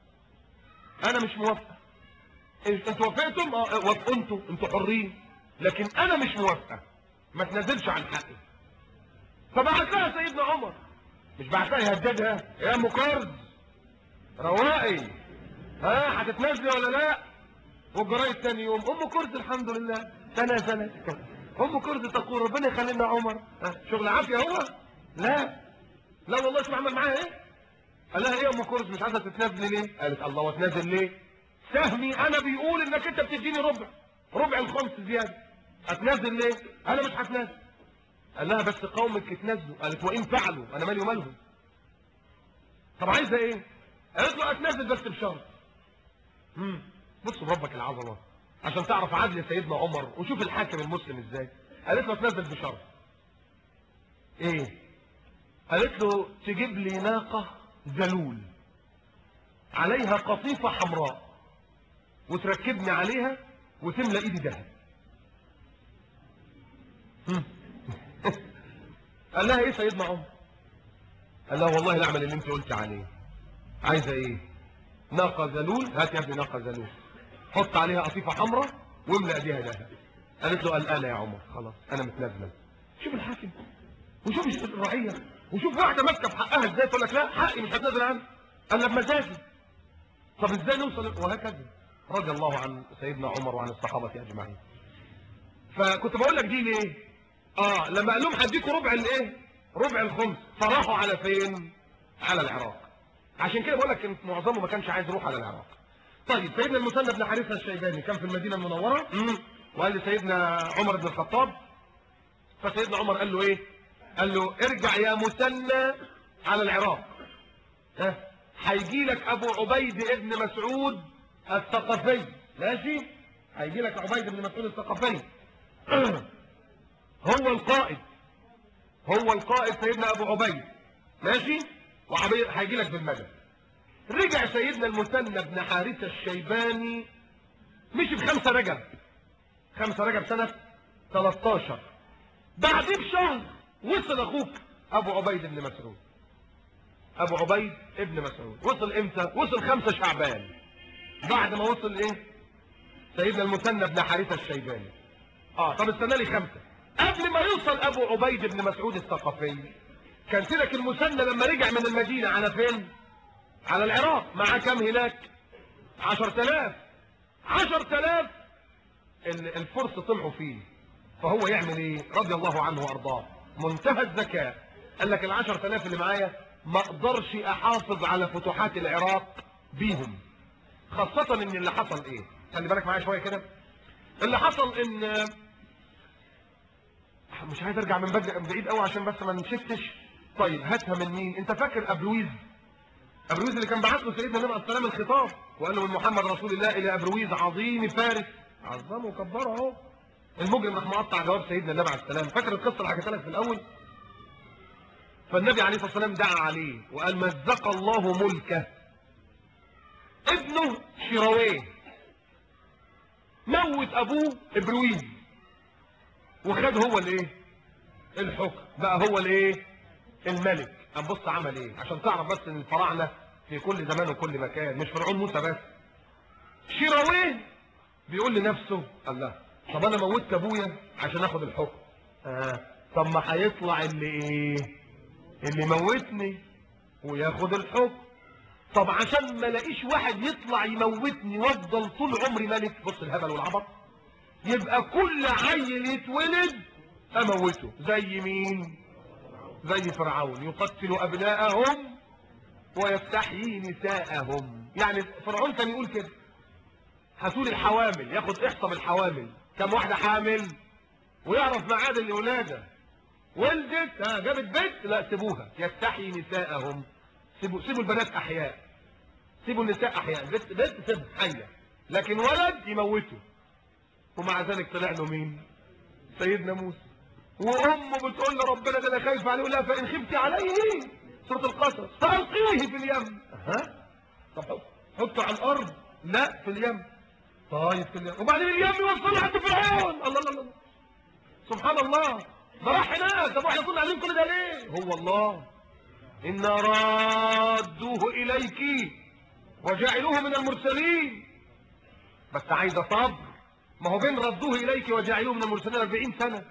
انا مش موافقه إيه، انتوا وافقتم اه وافقوا انتوا انتوا حرين لكن انا مش موافقه ما تنزلش عن حقي فبعت لها سيدنا عمر مش بعت لها يهددها يا ام كرز رواقي ها هتتنازلي ولا لا والجرايد تاني يوم ام كرز الحمد لله سنه سنه ام كرز تقول ربنا يخلي لنا عمر ها، شغل عافيه هو لا لا والله شوف عمل معاها ايه قال لها ايه يا ام كرز مش عايزه تتنازلي ليه قالت الله واتنازل ليه سهمي انا بيقول انك انت بتديني ربع ربع الخمس زياده اتنازل ليه انا مش هتنازل قال لها بس قومك اتنازلوا قالت وان فعلوا انا مالي ومالهم طب عايزه ايه قالت له اتنازل بس بشرط امم بص بربك العظمه عشان تعرف عدل سيدنا عمر وشوف الحاكم المسلم ازاي قالت له اتنازل بشرط ايه قالت له تجيب لي ناقه ذلول عليها قطيفه حمراء وتركبني عليها وتملى ايدي دهب هم. قال لها ايه سيدنا عمر قال لها والله لا اعمل اللي انت قلت عليه عايزه ايه ناقه ذلول هات يا ابني ناقه ذلول حط عليها قطيفه حمراء واملى ايديها دهب قالت له قال انا يا عمر خلاص انا متنازله شوف الحاكم وشوف الرعيه وشوف واحده ماسكه في حقها ازاي تقول لك لا حقي مش هتنازل عنه قال لما مزاجي طب ازاي نوصل وهكذا رضي الله عن سيدنا عمر وعن الصحابه اجمعين فكنت بقول لك دي ليه اه لما قال لهم هديكوا ربع الايه ربع الخمس فراحوا على فين على العراق عشان كده بقول لك ان معظمه ما كانش عايز يروح على العراق طيب سيدنا المثنى بن حارثه الشيباني كان في المدينه المنوره مم. وقال لسيدنا عمر بن الخطاب فسيدنا عمر قال له ايه قال له ارجع يا مثنى على العراق ها هيجي لك ابو عبيد ابن مسعود الثقفي ماشي هيجي لك عبيد بن مسعود الثقفي هو القائد هو القائد سيدنا ابو عبيد ماشي وعبيد هيجي لك بالمدد رجع سيدنا المثنى بن حارثة الشيباني مشي بخمسة رجب خمسة رجب سنة 13 بعديه بشهر وصل اخوك ابو عبيد بن مسعود ابو عبيد ابن مسعود وصل امتى وصل خمسة شعبان بعد ما وصل ايه سيدنا المثنى بن حارثة الشيباني اه طب استنى لي خمسة قبل ما يوصل ابو عبيد بن مسعود الثقفي كان سيدك المثنى لما رجع من المدينة على فين على العراق معاه كام هناك عشر تلاف عشر تلاف الفرس طلعوا فيه فهو يعمل ايه رضي الله عنه وارضاه منتهى الذكاء قال لك العشر تلاف اللي معايا ما اقدرش احافظ على فتوحات العراق بيهم خاصة ان اللي حصل ايه خلي بالك معايا شوية كده اللي حصل ان مش عايز ارجع من بدري من بعيد قوي عشان بس ما نشفتش طيب هاتها من مين انت فاكر ابرويز ابرويز اللي كان بعت له سيدنا النبي عليه السلام الخطاب وقال له من محمد رسول الله الى ابرويز عظيم فارس عظمه وكبره اهو المجرم راح مقطع جواب سيدنا النبي عليه السلام فاكر القصه اللي حكيتها لك في الاول فالنبي عليه الصلاه والسلام دعا عليه وقال مزق الله ملكه ابنه شراويه موت ابوه ابرويز وخد هو الايه الحكم بقى هو الايه الملك هنبص عمل ايه عشان تعرف بس ان الفراعنه في كل زمان وكل مكان مش فرعون موسى بس شراويه بيقول لنفسه الله طب انا موتت ابويا عشان اخد الحكم آه. طب ما هيطلع اللي ايه اللي موتني وياخد الحكم طب عشان ما الاقيش واحد يطلع يموتني وافضل طول عمري ملك بص الهبل والعبط يبقى كل عيل يتولد اموته زي مين زي فرعون يقتل ابناءهم ويستحيي نساءهم يعني فرعون كان يقول كده هاتوا الحوامل ياخد احصى بالحوامل كم واحده حامل ويعرف ميعاد الولاده ولدت ها جابت بنت لا سيبوها يستحيي نساءهم سيبوا سيبوا البنات احياء سيبوا النساء احياء بنت بنت سيبها حيه لكن ولد يموته ومع ذلك طلع له مين سيدنا موسى وامه بتقول لربنا ده انا خايف عليه لا فان خفت عليه سوره القصص فالقيه في اليم ها طب حطه على الارض لا في اليم طيب في اليم وبعدين اليم يوصل لحد فرعون الله الله الله سبحان الله ده راح هناك طب احنا كنا عايزين كل ده ليه هو الله ان رادوه اليك وجعلوه من المرسلين بس عايزه صبر ما هو بين ردوه اليك وجعلوه من المرسلين 40 سنه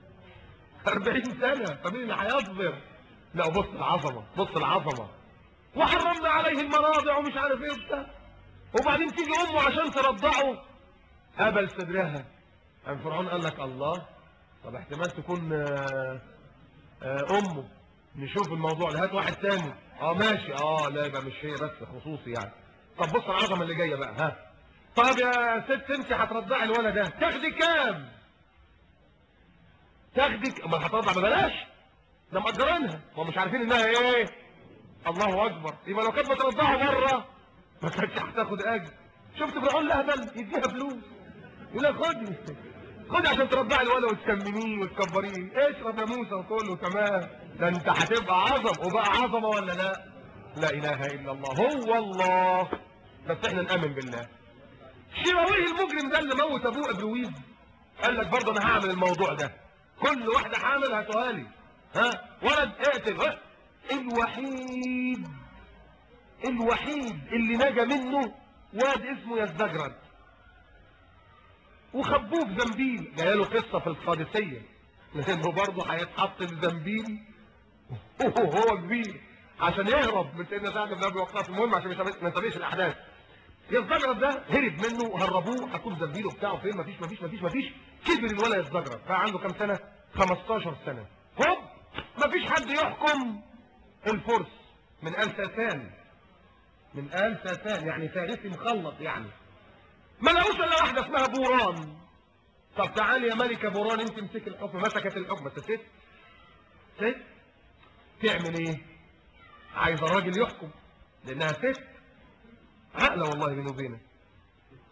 40 سنه فمين اللي هيصبر لا بص العظمه بص العظمه وحرمنا عليه المراضع ومش عارف ايه وبتاع وبعدين تيجي امه عشان ترضعه هبل صدرها قام فرعون قال لك الله طب احتمال تكون آه، آه، امه نشوف الموضوع ده هات واحد تاني اه ماشي اه لا يبقى مش هي بس خصوصي يعني طب بص العظمه اللي جايه بقى ها طب يا ست انت هترضعي الولد ده تاخدي كام تاخدي ك- امال هترضع ببلاش ده مأجرينها ومش مش عارفين انها ايه الله اكبر يبقى لو كانت بترضعها مره ما كانتش هتاخد اجر شفت فرعون الاهبل يديها فلوس يقول لها خدي خدي عشان ترضعي الولد وتسمنيه وتكبريه اشرب يا موسى وتقول له كمان ده انت هتبقى عظم وبقى عظمه ولا لا لا اله الا الله هو الله بس احنا نامن بالله شراويه المجرم ده اللي موت ابوه ابرويز قال لك برضه انا هعمل الموضوع ده كل واحده حامل هاتوها لي ها ولد اقتل ها الوحيد الوحيد اللي نجا منه واد اسمه يزدجرد وخبوه في زنبيل جايه له قصه في القادسيه لانه برضه هيتحط في زنبيل وهو كبير عشان يهرب من سيدنا سعد بن ابي وقاص المهم عشان مش- ما نتابعش الاحداث يزدجرد ده هرب منه وهربوه حطوه في زنبيله بتاعه فين مفيش مفيش مفيش مفيش كبر الولد يزدجرد بقى عنده كام سنه 15 سنه هوب مفيش حد يحكم الفرس من آل ساسان من آل ساسان يعني فارسي مخلط يعني ما لقوش الا واحده اسمها بوران طب تعالي يا ملكه بوران انت امسكي الحكم مسكت الحكم بس ست ست تعمل ايه عايزه راجل يحكم لانها ست عقله والله بيني وبينك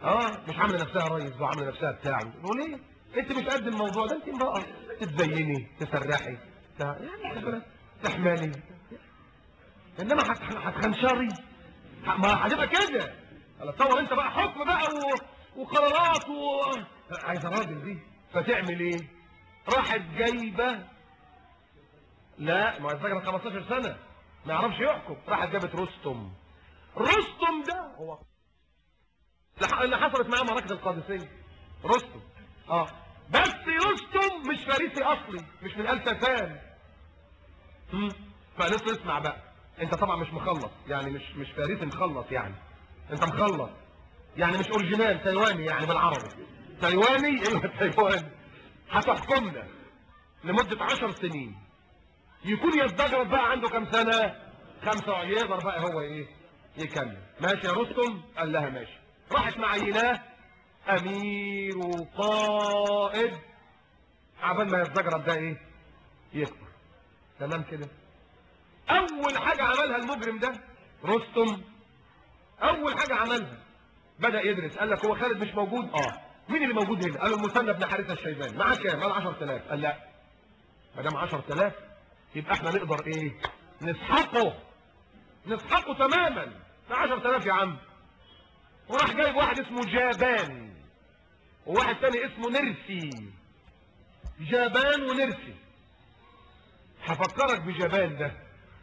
اه مش عامله نفسها ريس وعامله نفسها بتاع نقول ايه انت مش قد الموضوع ده انت امراه تتزيني تسرحي بتاع يعني تحملي انما هت- هتخنشري ه- ما هتبقى كده هلا تصور انت بقى حكم بقى و... وقرارات و... عايزه راجل دي فتعمل ايه راحت جايبه لا ما الراجل 15 سنه ما يعرفش يحكم راحت جابت رستم رستم ده هو اللي حصلت معاه معركه القادسيه رستم اه بس رستم مش فارسي اصلي مش من ال سفان مم. فقالت له اسمع بقى انت طبعا مش مخلص يعني مش مش فارسي مخلص يعني انت مخلص يعني مش اوريجينال تايواني يعني بالعربي تايواني ايوه تايواني هتحكمنا لمده عشر سنين يكون يزدجر بقى عنده كام سنه خمسة وعشرين يقدر بقى هو ايه يكمل ماشي يا رستم قال لها ماشي راحت معيناه امير وقائد عبال ما يزدجر ده ايه يكبر تمام كده اول حاجة عملها المجرم ده رستم اول حاجة عملها بدأ يدرس قال لك هو خالد مش موجود اه مين اللي موجود هنا قالوا المثنى بن حارثة الشيباني معاه كام قال 10000 قال لا ما دام 10000 يبقى احنا نقدر ايه نسحقه نسحقه تماما ده 10000 يا عم وراح جايب واحد اسمه جابان وواحد تاني اسمه نرسي جابان ونرسي هفكرك بجبان ده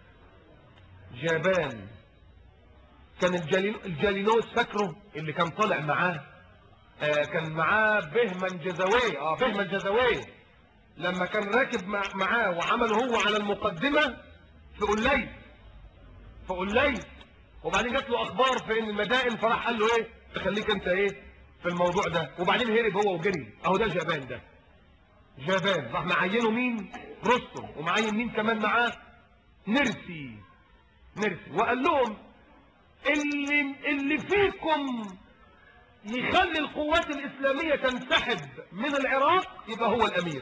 جبان كان الجالين الجالينوس فاكره اللي كان طالع معاه آه كان معاه بهمن جزوي اه بهمن جزوي لما كان راكب مع معاه وعمل هو على المقدمة في قليل في قليل وبعدين جات له اخبار في ان المدائن فراح قال له ايه تخليك انت ايه في الموضوع ده وبعدين هرب هو وجري اهو ده جبان ده جبان راح معينه مين رستم ومعين مين كمان معاه نرسي نرسي وقال لهم اللي اللي فيكم يخلي القوات الإسلامية تنسحب من العراق يبقى هو الأمير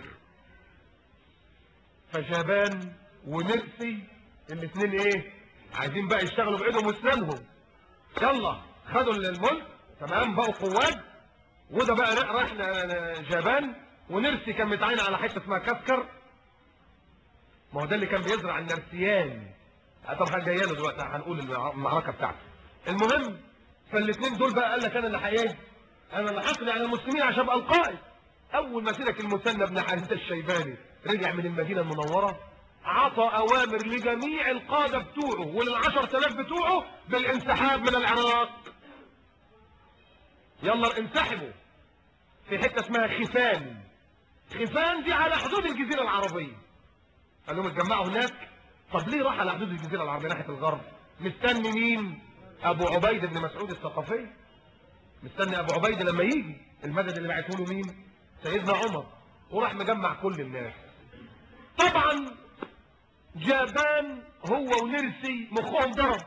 فشابان ونرسي الاثنين ايه عايزين بقى يشتغلوا بإيدهم واسنانهم يلا خدوا الملك تمام بقوا قوات وده بقى راح جابان ونرسي كان متعين على حته اسمها كسكر ما هو ده اللي كان بيزرع النرسيان طبعا جايه له دلوقتي هنقول المعركه بتاعته المهم فالاثنين دول بقى قال لك انا اللي حقيقي انا اللي حقني على المسلمين عشان ابقى القائد اول ما سلك المثنى بن حارثه الشيباني رجع من المدينه المنوره عطى اوامر لجميع القاده بتوعه وللعشر تلاف بتوعه بالانسحاب من العراق يلا انسحبوا في حته اسمها خفان خفان دي على حدود الجزيره العربيه قال لهم اتجمعوا هناك طب ليه راح على حدود الجزيره العربيه ناحيه الغرب مستني مين ابو عبيد بن مسعود الثقفي مستني ابو عبيد لما يجي المدد اللي بعته له مين سيدنا عمر وراح مجمع كل الناس طبعا جابان هو ونرسي مخهم ضرب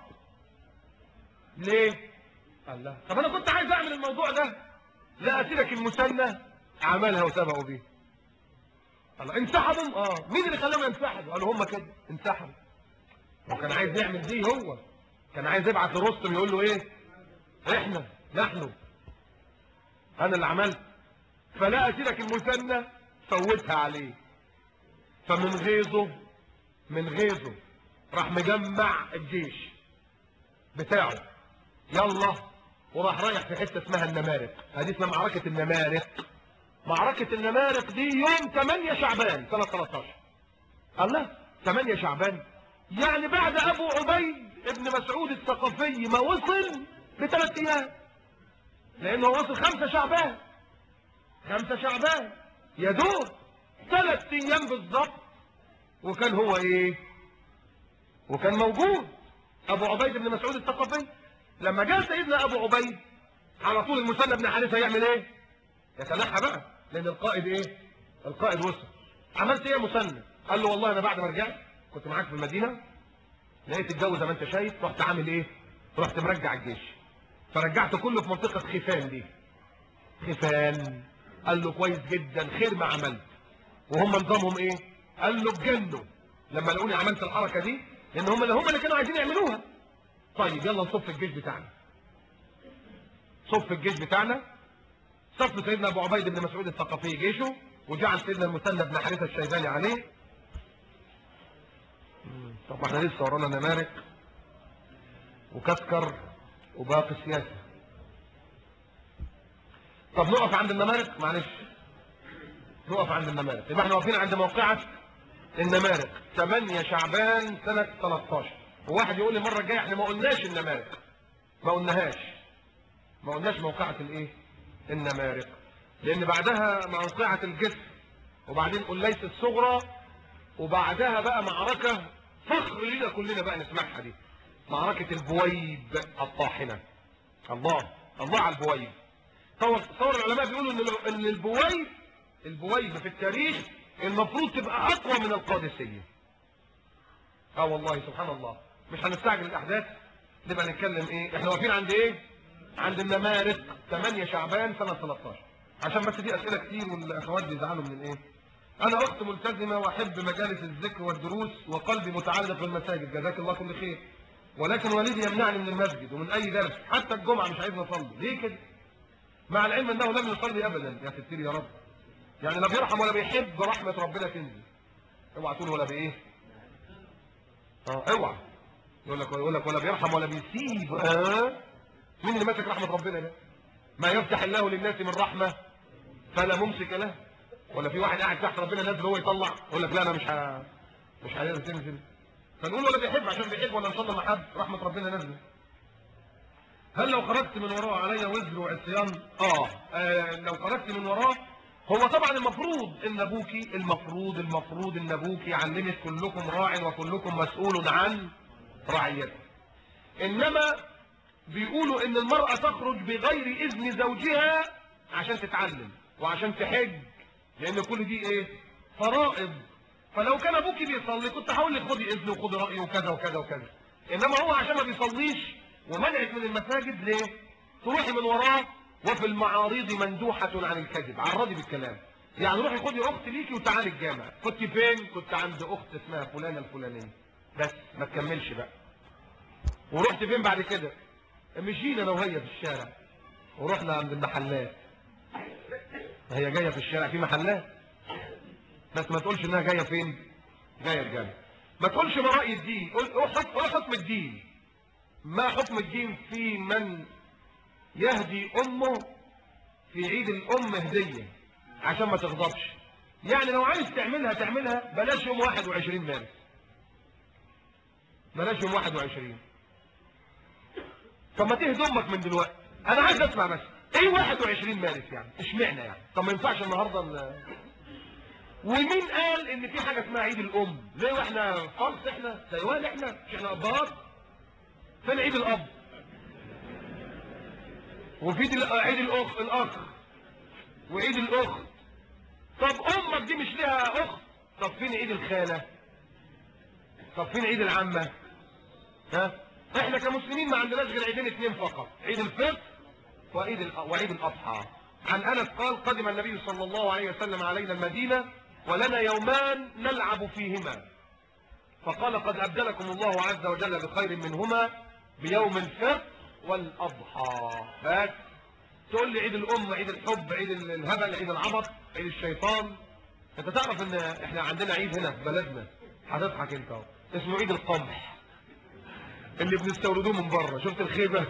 ليه قال لا طب انا كنت عايز اعمل الموضوع ده لا اسيبك المثنى عملها وسبقوا بيه الله انسحبوا اه مين اللي خلاهم ينسحبوا قالوا هم كده انسحبوا هو كان عايز يعمل دي هو كان عايز يبعت لرستم يقول له ايه احنا نحن انا اللي عملت فلا اسيرك المثنى فوتها عليه فمن غيظه من غيظه راح مجمع الجيش بتاعه يلا وراح رايح في حته اسمها النمارق هذه اسمها معركه النمارق معركة النمارق دي يوم 8 شعبان سنة 13 الله 8 شعبان يعني بعد ابو عبيد ابن مسعود الثقفي ما وصل بثلاث ايام لانه وصل 5 شعبان 5 شعبان يا دوب ثلاث ايام بالظبط وكان هو ايه وكان موجود ابو عبيد بن مسعود الثقفي لما جاء سيدنا ابو عبيد على طول المثنى بن حارثه يعمل ايه يتنحى بقى لان القائد ايه القائد وصل عملت ايه يا مثنى قال له والله انا بعد ما رجعت كنت معاك في المدينه لقيت الجو زي ما انت شايف رحت عامل ايه رحت مرجع الجيش فرجعت كله في منطقه خفان دي خفان قال له كويس جدا خير ما عملت وهم نظامهم ايه قال له اتجنوا لما لقوني عملت الحركه دي لان هم اللي هم اللي كانوا عايزين يعملوها طيب يلا نصف الجيش بتاعنا صف الجيش بتاعنا صف سيدنا ابو عبيد بن مسعود الثقفي جيشه وجعل سيدنا المثنى بن حارثه الشيباني عليه مم. طب ما احنا لسه ورانا نمارك وكسكر وباقي السياسه طب نقف عند النمارك معلش نقف عند النمارك يبقى احنا واقفين عند موقعة النمارك 8 شعبان سنة 13 وواحد يقول لي المرة الجاية احنا ما قلناش النمارك ما قلناهاش ما قلناش موقعة الايه النمارك لان بعدها موقعة الجسر وبعدين قليس الصغرى وبعدها بقى معركة فخر لينا كلنا بقى نسمعها دي معركة البويب الطاحنة الله الله على البويب تصور تصور العلماء بيقولوا ان ان البويب البويب في التاريخ المفروض تبقى اقوى من القادسيه اه والله سبحان الله مش هنستعجل الاحداث نبقى نتكلم ايه احنا واقفين عند ايه عند النمارق 8 شعبان سنه 13 عشان بس دي اسئله كتير والاخوات بيزعلوا من ايه انا اخت ملتزمه واحب مجالس الذكر والدروس وقلبي متعلق بالمساجد جزاك الله كل خير ولكن والدي يمنعني من المسجد ومن اي درس حتى الجمعه مش عايزني اصلي ليه كده مع العلم انه لم يصلي ابدا يا ستير يا رب يعني لا بيرحم ولا بيحب رحمه ربنا تنزل اوعى تقول ولا بايه اه اوعى يقول لك يقول لك ولا بيرحم ولا بيسيب اه مين اللي ماسك رحمه ربنا ده ما يفتح الله للناس من رحمه فلا ممسك له ولا في واحد قاعد تحت ربنا نازل هو يطلع يقول لك لا انا مش ه... مش عايز تنزل فنقول ولا بيحب عشان بيحب ولا ان شاء الله ما حد رحمه ربنا نازله هل لو خرجت من وراه علي وزر وعصيان آه. اه لو خرجت من وراه هو طبعا المفروض ان ابوكي المفروض المفروض ان ابوكي علمك كلكم راع وكلكم مسؤول عن رعيته انما بيقولوا ان المرأة تخرج بغير اذن زوجها عشان تتعلم وعشان تحج لان كل دي ايه فرائض فلو كان ابوكي بيصلي كنت هقول لك خدي اذنه وخدي رايه وكذا وكذا وكذا انما هو عشان ما بيصليش ومنعك من المساجد ليه تروحي من وراه وفي المعارض مندوحة عن الكذب عرضي بالكلام يعني روحي خدي اخت ليكي وتعالي الجامع كنت فين كنت عند اخت اسمها فلانة الفلانية بس ما تكملش بقى ورحت فين بعد كده مشينا انا وهي في الشارع ورحنا عند المحلات هي جاية في الشارع في محلات بس ما تقولش انها جاية فين جاية الجامع ما تقولش ما رأي الدين قول قول حكم الدين ما حكم الدين في من يهدي امه في عيد الام هدية عشان ما تغضبش يعني لو عايز تعملها تعملها بلاش يوم 21 مارس بلاش يوم 21 طب ما تهدي امك من دلوقتي انا عايز اسمع بس ايه 21 مارس يعني اشمعنى يعني طب ما ينفعش النهارده ال... ومين قال ان في حاجه اسمها عيد الام ليه واحنا فرس احنا تايوان احنا مش احنا ابهات فين عيد الاب وفي دل... عيد الاخ الاخ وعيد الاخت طب امك دي مش ليها اخت طب فين عيد الخاله طب فين عيد العمه ها احنا كمسلمين ما عندناش غير عيدين اثنين فقط عيد الفطر وعيد ال... وعيد الاضحى عن انس قال قدم النبي صلى الله عليه وسلم علينا المدينه ولنا يومان نلعب فيهما فقال قد ابدلكم الله عز وجل بخير منهما بيوم الفطر والاضحى بس تقول لي عيد الام عيد الحب عيد الهبل عيد العبط عيد الشيطان انت تعرف ان احنا عندنا عيد هنا في بلدنا هتضحك انت اهو اسمه عيد القمح اللي بنستوردوه من بره شفت الخيبه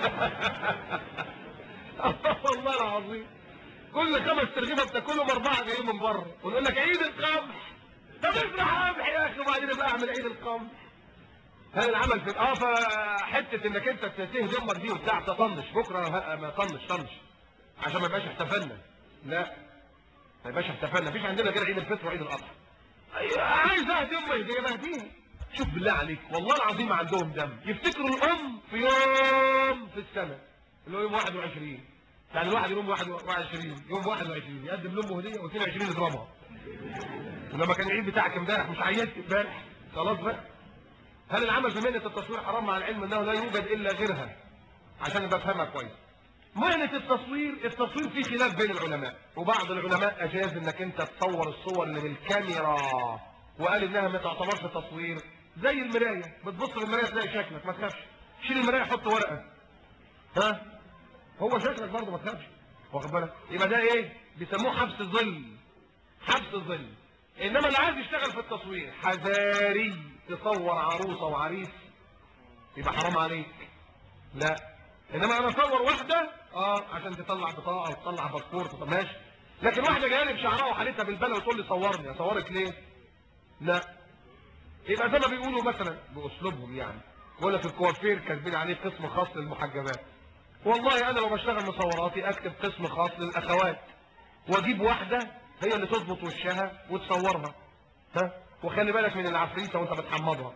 والله العظيم كل خمس ترغيبه بتاكلهم اربعه جايين من بره ونقول لك عيد القمح طب افرح قمح يا اخي وبعدين ابقى اعمل عيد القمح هل العمل في اه فحته انك انت تهدي امك دي وبتاع تطنش بكره ما طنش طنش عشان ما يبقاش احتفلنا لا ما يبقاش احتفلنا مفيش عندنا غير عيد الفطر وعيد الاضحى أيوة عايز اهدي امي هديه بهديها شوف بالله عليك والله العظيم عندهم دم يفتكروا الام في يوم في السنه اللي هو يوم 21 يعني الواحد يوم 21 يوم 21 يقدم لامه هديه و22 يضربها ولما كان العيد بتاعك امبارح مش عيدت امبارح خلاص بقى هل العمل بمهنه التصوير حرام مع العلم انه لا يوجد الا غيرها عشان ابقى افهمها كويس مهنه التصوير التصوير فيه خلاف بين العلماء وبعض العلماء اجاز انك انت تصور الصور اللي بالكاميرا وقال انها ما تعتبرش تصوير زي المرايه بتبص في المرايه تلاقي شكلك ما تخافش شيل المرايه حط ورقه ها هو شكلك برضه ما تخافش واخد بالك يبقى ده ايه بيسموه حبس ظل حبس ظل انما اللي عايز يشتغل في التصوير حذاري تصور عروسه وعريس يبقى حرام عليك لا انما انا اصور واحده اه عشان تطلع بطاقه وتطلع باسبور طب ماشي لكن واحده جايه لي بشعرها وحالتها بالبلا وتقول لي صورني اصورك ليه لا يبقى زي ما بيقولوا مثلا باسلوبهم يعني ولا في الكوافير كاتبين عليه قسم خاص للمحجبات والله انا لو بشتغل مصوراتي اكتب قسم خاص للاخوات واجيب واحده هي اللي تظبط وشها وتصورها ها وخلي بالك من العفريته وانت بتحمضها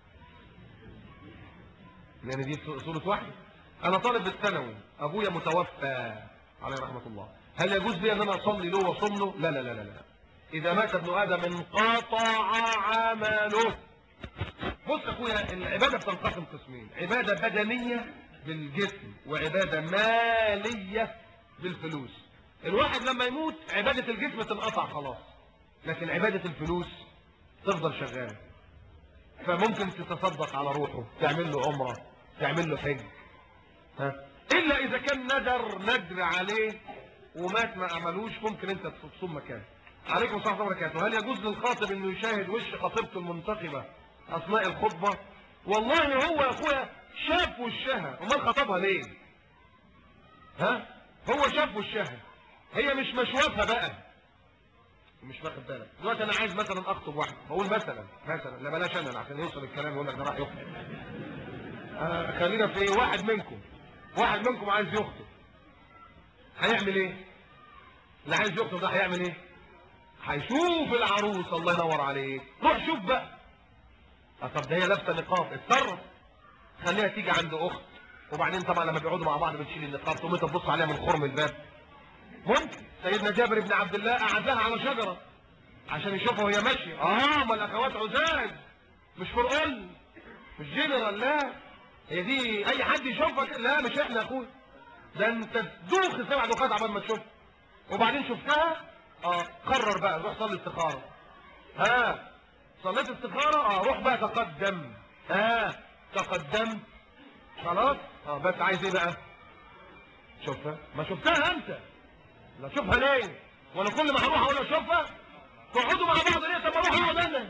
لان دي صوره واحده انا طالب بالثانوي ابويا متوفى عليه رحمه الله هل يجوز لي ان انا اصلي له واصوم له لا لا لا لا لا اذا مات ابن ادم انقطع عمله بص يا اخويا العباده بتنقسم قسمين عباده بدنيه بالجسم وعباده ماليه بالفلوس الواحد لما يموت عباده الجسم تنقطع خلاص لكن عباده الفلوس تفضل شغاله فممكن تتصدق على روحه تعمل له عمره تعمل له حج ها الا اذا كان ندر ندر عليه ومات ما عملوش ممكن انت تصوم مكانه عليكم السلام ورحمه الله وبركاته هل يجوز للخاطب انه يشاهد وش خطيبته المنتقبه اثناء الخطبه والله هو يا اخويا شاف وشها امال خطبها ليه ها هو شاف وشها هي مش مشوافها بقى مش واخد بالك دلوقتي انا عايز مثلا اخطب واحده بقول مثلا مثلا لا بلاش انا عشان يوصل الكلام يقول لك ده راح يخطب آه خلينا في ايه واحد منكم واحد منكم عايز يخطب هيعمل ايه اللي عايز يخطب ده هيعمل ايه هيشوف العروس الله ينور عليك روح شوف بقى آه طب ده هي لابسه نقاب اتصرف خليها تيجي عند اخت وبعدين طبعا لما بيقعدوا مع بعض بتشيل النقاب تقوم انت تبص عليها من خرم الباب ممكن سيدنا جابر بن عبد الله قعد لها على شجره عشان يشوفها وهي ماشيه اه ما الاخوات عزاز مش فرقل مش جنرال لا هي دي اي حد يشوفك لا مش احنا يا اخويا ده انت تدوخ سبع دخات عبال ما تشوفها وبعدين شفتها اه قرر بقى روح صلي استخاره ها صليت استخاره اه روح بقى تقدم ها تقدمت خلاص اه بس عايز ايه بقى شوفها ما شفتها انت لا شوفها ليه وانا كل ما هروح اقول اشوفها تقعدوا مع بعض ليه طب اروح اقعد انا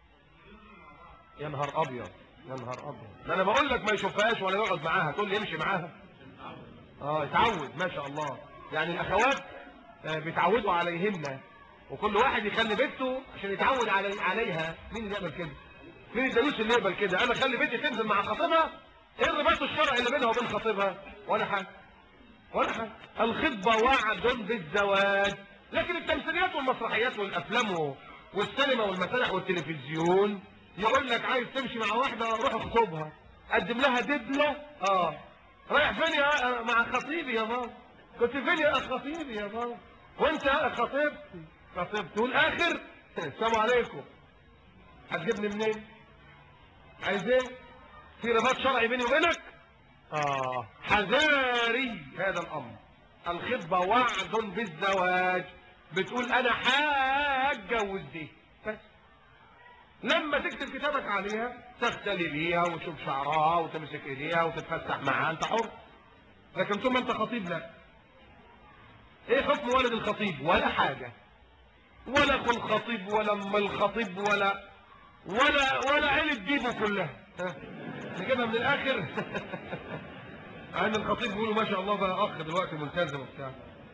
يا نهار ابيض يا نهار ابيض ده انا بقول لك ما يشوفهاش ولا يقعد معاها تقول لي يمشي معاها اه يتعود ما شاء الله يعني الاخوات آه بيتعودوا عليهن وكل واحد يخلي بنته عشان يتعود علي عليها مين اللي يقبل كده مين الدلوس اللي يقبل كده انا اخلي بنتي تنزل مع خطيبها ايه الرباط الشرعي اللي بينها وبين خطيبها ولا حاجه ولا حاجه الخطبه وعد بالزواج لكن التمثيليات والمسرحيات والافلام والسينما والمسارح والتلفزيون يقول لك عايز تمشي مع واحده روح اخطبها قدم لها دبله اه رايح فين يا مع خطيبي يا بابا كنت فين يا خطيبي يا بابا وانت يا خطيبتي خطيبتي والاخر السلام عليكم هتجيبني منين عايز ايه في رباط شرعي بيني وبينك اه حذاري هذا الامر الخطبه وعد بالزواج بتقول انا هتجوز دي بس لما تكتب كتابك عليها تختلي بيها وتشوف شعرها وتمسك ايديها وتتفسح معاها انت حر لكن ثم انت خطيب لا ايه حكم ولد الخطيب ولا حاجة ولا اخو الخطيب ولا ام الخطيب ولا ولا ولا عيلة جيبه كلها ها نجيبها من الاخر عند الخطيب بيقولوا ما شاء الله بقى اخ دلوقتي ملتزم وبتاع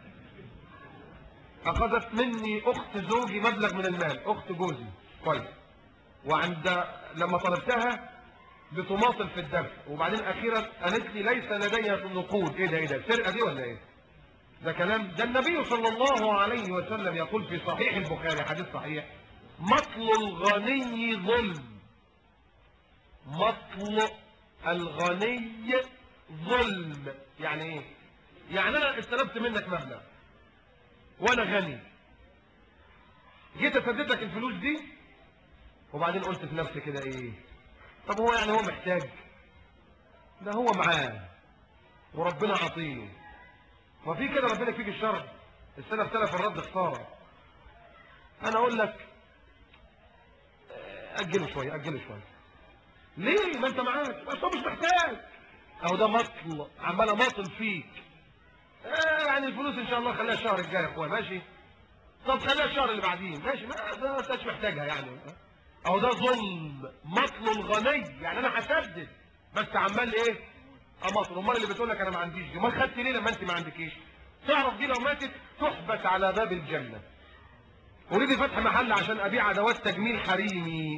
اخذت مني اخت زوجي مبلغ من المال اخت جوزي كويس وعند لما طلبتها بتماطل في الدفع وبعدين اخيرا قالت لي ليس لدي نقود ايه ده ايه ده السرقه دي ولا ايه ده كلام ده النبي صلى الله عليه وسلم يقول في صحيح البخاري حديث صحيح مطل الغني ظلم مطل الغني ظلم يعني ايه يعني انا استلمت منك مبلغ وانا غني جيت اسدد لك الفلوس دي وبعدين قلت في نفسي كده ايه طب هو يعني هو محتاج ده هو معاه وربنا عطيه وفي كده ربنا فيك الشر السنة اختلف الرد خسارة انا اقول لك اجله شوية اجله شوية ليه ما انت معاك بس هو مش محتاج اهو ده مطل عمال اماطل فيك آه يعني الفلوس ان شاء الله خليها الشهر الجاي يا اخويا ماشي طب خليها الشهر اللي بعديه ماشي ما ده ما انتش محتاجها يعني او ده ظلم مطل الغني يعني انا هسدد بس عمال ايه امطل امال اللي بتقول لك انا ما عنديش دي امال خدت ليه لما انت ما عندكيش تعرف دي لو ماتت تحبس على باب الجنه اريد فتح محل عشان ابيع ادوات تجميل حريمي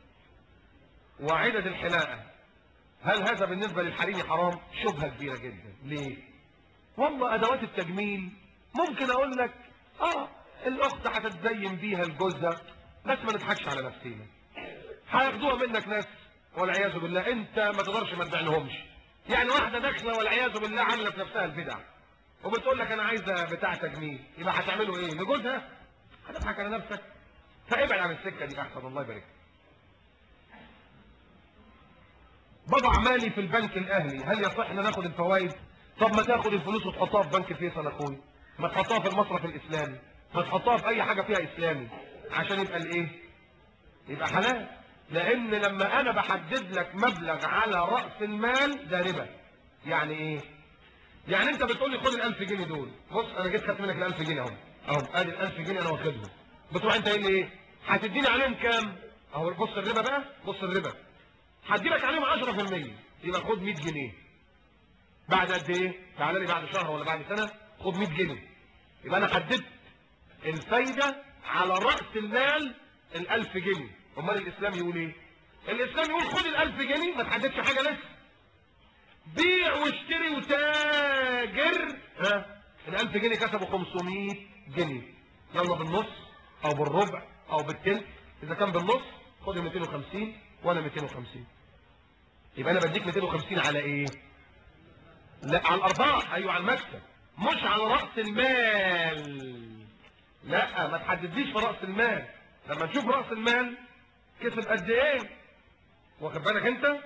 وعدد الحلاقه هل هذا بالنسبه للحريمي حرام شبهه كبيره جدا ليه والله ادوات التجميل ممكن اقول لك اه الاخت هتتزين بيها لجوزها بس ما نضحكش على نفسينا هياخدوها منك ناس والعياذ بالله انت ما تقدرش ما تبيعلهمش يعني واحده داخله والعياذ بالله عامله في نفسها البدع وبتقول لك انا عايزه بتاع تجميل يبقى هتعمله ايه لجوزها هتضحك على نفسك فابعد عن السكه دي احسن الله يبارك بضع مالي في البنك الاهلي هل يصح ان ناخد الفوائد طب ما تاخد الفلوس وتحطها في بنك فيصل اخوي ما تحطها في المصرف الاسلامي ما تحطها في اي حاجه فيها اسلامي عشان يبقى الايه يبقى حلال لان لما انا بحدد لك مبلغ على راس المال ده ربا يعني ايه يعني انت بتقول لي خد ال1000 جنيه دول بص انا جيت خدت منك ال1000 جنيه اهو اهو ادي ال1000 جنيه انا واخدهم بتروح انت قايل لي ايه هتديني عليهم كام اهو بص الربا بقى بص الربا هدي لك عليهم 10% يبقى خد 100 جنيه بعد قد ايه تعالى لي بعد شهر ولا بعد سنه خد 100 جنيه يبقى انا حددت الفايده على راس المال ال1000 جنيه امال الاسلام يقول ايه الاسلام يقول خد ال1000 جنيه ما تحددش حاجه لسه بيع واشتري وتاجر ها ال1000 جنيه كسبوا 500 جنيه يلا بالنص او بالربع او بالتلت اذا كان بالنص خد 250 وانا 250 يبقى انا بديك 250 على ايه لا على الارباح ايوه على المكسب مش على راس المال لا ما تحددليش في راس المال لما نشوف راس المال كسب قد ايه واخد بالك انت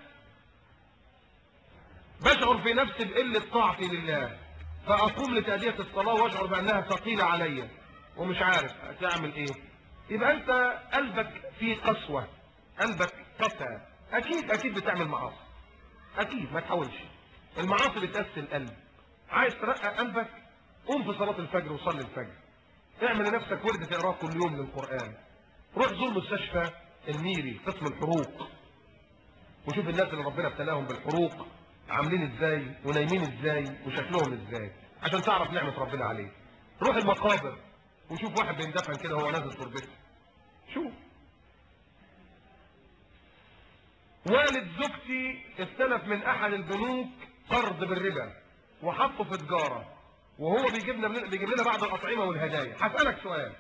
بشعر في نفسي بقله طاعتي لله فاقوم لتاديه الصلاه واشعر بانها ثقيله عليا ومش عارف تعمل ايه يبقى انت قلبك فيه قسوه قلبك قسى اكيد اكيد بتعمل معاصي اكيد ما تحاولش المعاصي بتقسي القلب عايز ترقى قلبك قوم في صلاه الفجر وصلي الفجر اعمل لنفسك ورد تقراه كل يوم للقران روح زور مستشفى النيري قسم الحروق وشوف الناس اللي ربنا ابتلاهم بالحروق عاملين ازاي ونايمين ازاي وشكلهم ازاي عشان تعرف نعمه ربنا عليك روح المقابر وشوف واحد بيندفن كده وهو نازل تربته شوف والد زوجتي استلف من احد البنوك قرض بالربا وحطه في تجاره وهو بيجيب لنا بيجيب لنا بعض الاطعمه والهدايا هسالك سؤال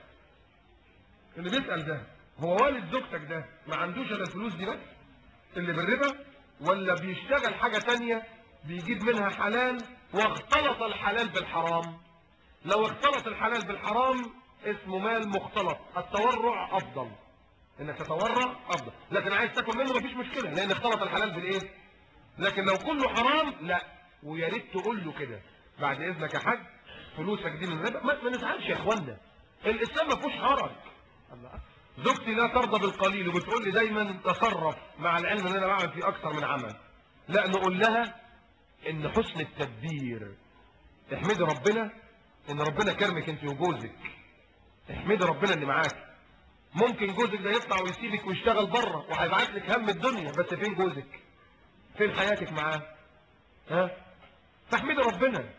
اللي بيسال ده هو والد زوجتك ده ما عندوش الا الفلوس دي بس اللي بالربا ولا بيشتغل حاجه تانية بيجيب منها حلال واختلط الحلال بالحرام لو اختلط الحلال بالحرام اسمه مال مختلط التورع افضل انك تتورع افضل لكن عايز تاكل منه مفيش مشكله لان اختلط الحلال بالايه لكن لو كله حرام لا ويا ريت تقول له كده بعد اذنك يا حاج فلوسك دي من ربا ما, ما نزعلش يا اخوانا الاسلام ما فيهوش حرج زوجتي لا ترضى بالقليل وبتقول لي دايما تصرف مع العلم ان انا بعمل فيه اكثر من عمل لا نقول لها ان حسن التدبير احمدي ربنا ان ربنا كرمك انت وجوزك احمدي ربنا ان معاك ممكن جوزك ده يطلع ويسيبك ويشتغل بره وهيبعت لك هم الدنيا بس فين جوزك فين حياتك معاه ها فاحمدي ربنا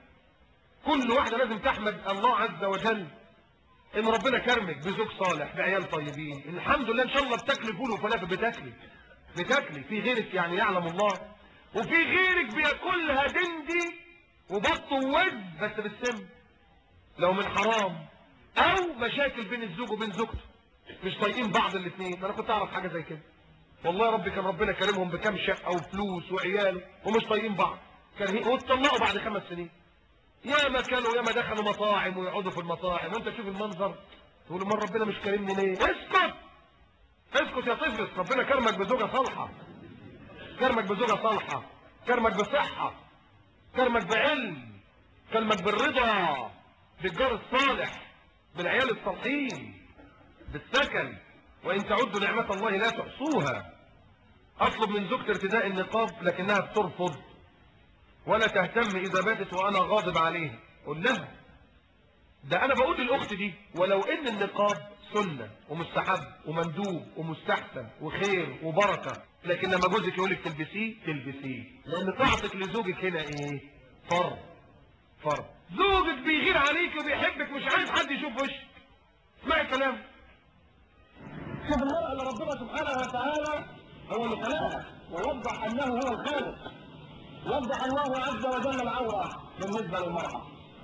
كل واحده لازم تحمد الله عز وجل ان ربنا كرمك بزوج صالح بعيال طيبين الحمد لله ان شاء الله بتاكلي فول وفلافل بتاكلي بتاكلي في غيرك يعني يعلم الله وفي غيرك بياكلها دندي وبط ووز بس بالسم لو من حرام او مشاكل بين الزوج وبين زوجته مش طايقين بعض الاثنين انا كنت اعرف حاجه زي كده والله يا رب كان ربنا كرمهم بكام شقه وفلوس وعيال ومش طايقين بعض كارهين واتطلقوا بعد خمس سنين يا ما كانوا يا ما دخلوا مطاعم ويقعدوا في المطاعم وانت تشوف المنظر تقول امال ربنا مش كرمني ليه اسكت اسكت يا طفل ربنا كرمك بزوجه صالحه كرمك بزوجه صالحه كرمك بصحه كرمك بعلم كرمك بالرضا بالجار الصالح بالعيال الصالحين بالسكن وإن تعدوا نعمة الله لا تحصوها أطلب من زوجتي ارتداء النقاب لكنها بترفض ولا تهتم إذا باتت وأنا غاضب عليه قول لها ده انا بقول للاخت دي ولو ان النقاب سنه ومستحب ومندوب ومستحسن وخير وبركه لكن لما جوزك يقول لك تلبسيه تلبسيه لان طاعتك لزوجك هنا ايه فرض فرض زوجك بيغير عليك وبيحبك مش عايز حد يشوف وشك اسمعي كلام شوف المرأة اللي ربنا سبحانه وتعالى هو اللي خلقها ووضح انه هو الخالق وضح الله عز وجل العورة بالنسبة للمرأة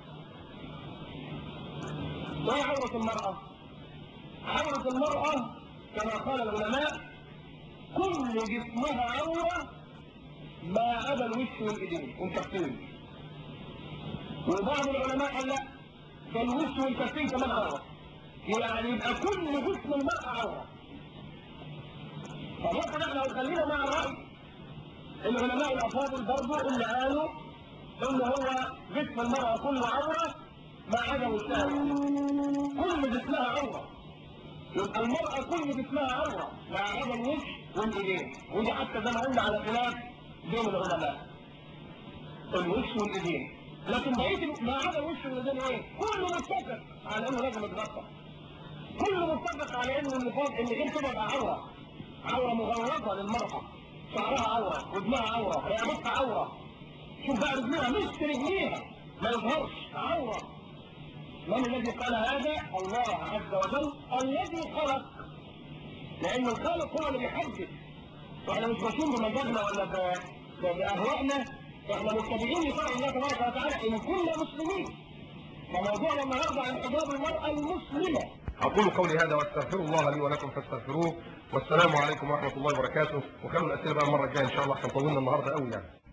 ما عورة المرأة؟ عورة المرأة كما قال العلماء كل جسمها عورة ما عدا الوش والايدين والكفين وبعض العلماء قال لا ده الوش والكفين كمان عورة يعني يبقى كل جسم المرأة عورة فممكن احنا لو خلينا مع الرأي العلماء الافاضل برضه اللي قالوا ان هو جسم المرأة كله عورة ما عدا وشها كل جسمها عورة يبقى المرأة كل جسمها عورة ما عدا الوش والايدين ودي حتى زي ما قلنا على خلاف بين العلماء الوش والايدين لكن بقية ما عدا الوش والايدين ايه؟ كله متفق على انه لازم يتغطى كله متفق على انه النفاق ان غير كده يبقى عورة عورة مغلظة للمرأة شعرها عورة ودمها عورة رقبتها عورة شوف بقى رجليها مش رجليها ما يظهرش عورة من الذي قال هذا؟ الله عز وجل الذي خلق لأن الخالق هو اللي بيحدد واحنا مش ماشيين بمزاجنا ولا ب- ب- بأهوائنا احنا متبعين لشرع الله تبارك وتعالى إن كنا مسلمين فموضوعنا النهارده عن حجاب المرأة المسلمة أقول قولي هذا واستغفر الله لي ولكم فاستغفروه والسلام عليكم ورحمة الله وبركاته وخلوا الأسئلة بقى المرة الجاية إن شاء الله احنا طولنا النهاردة قوي يعني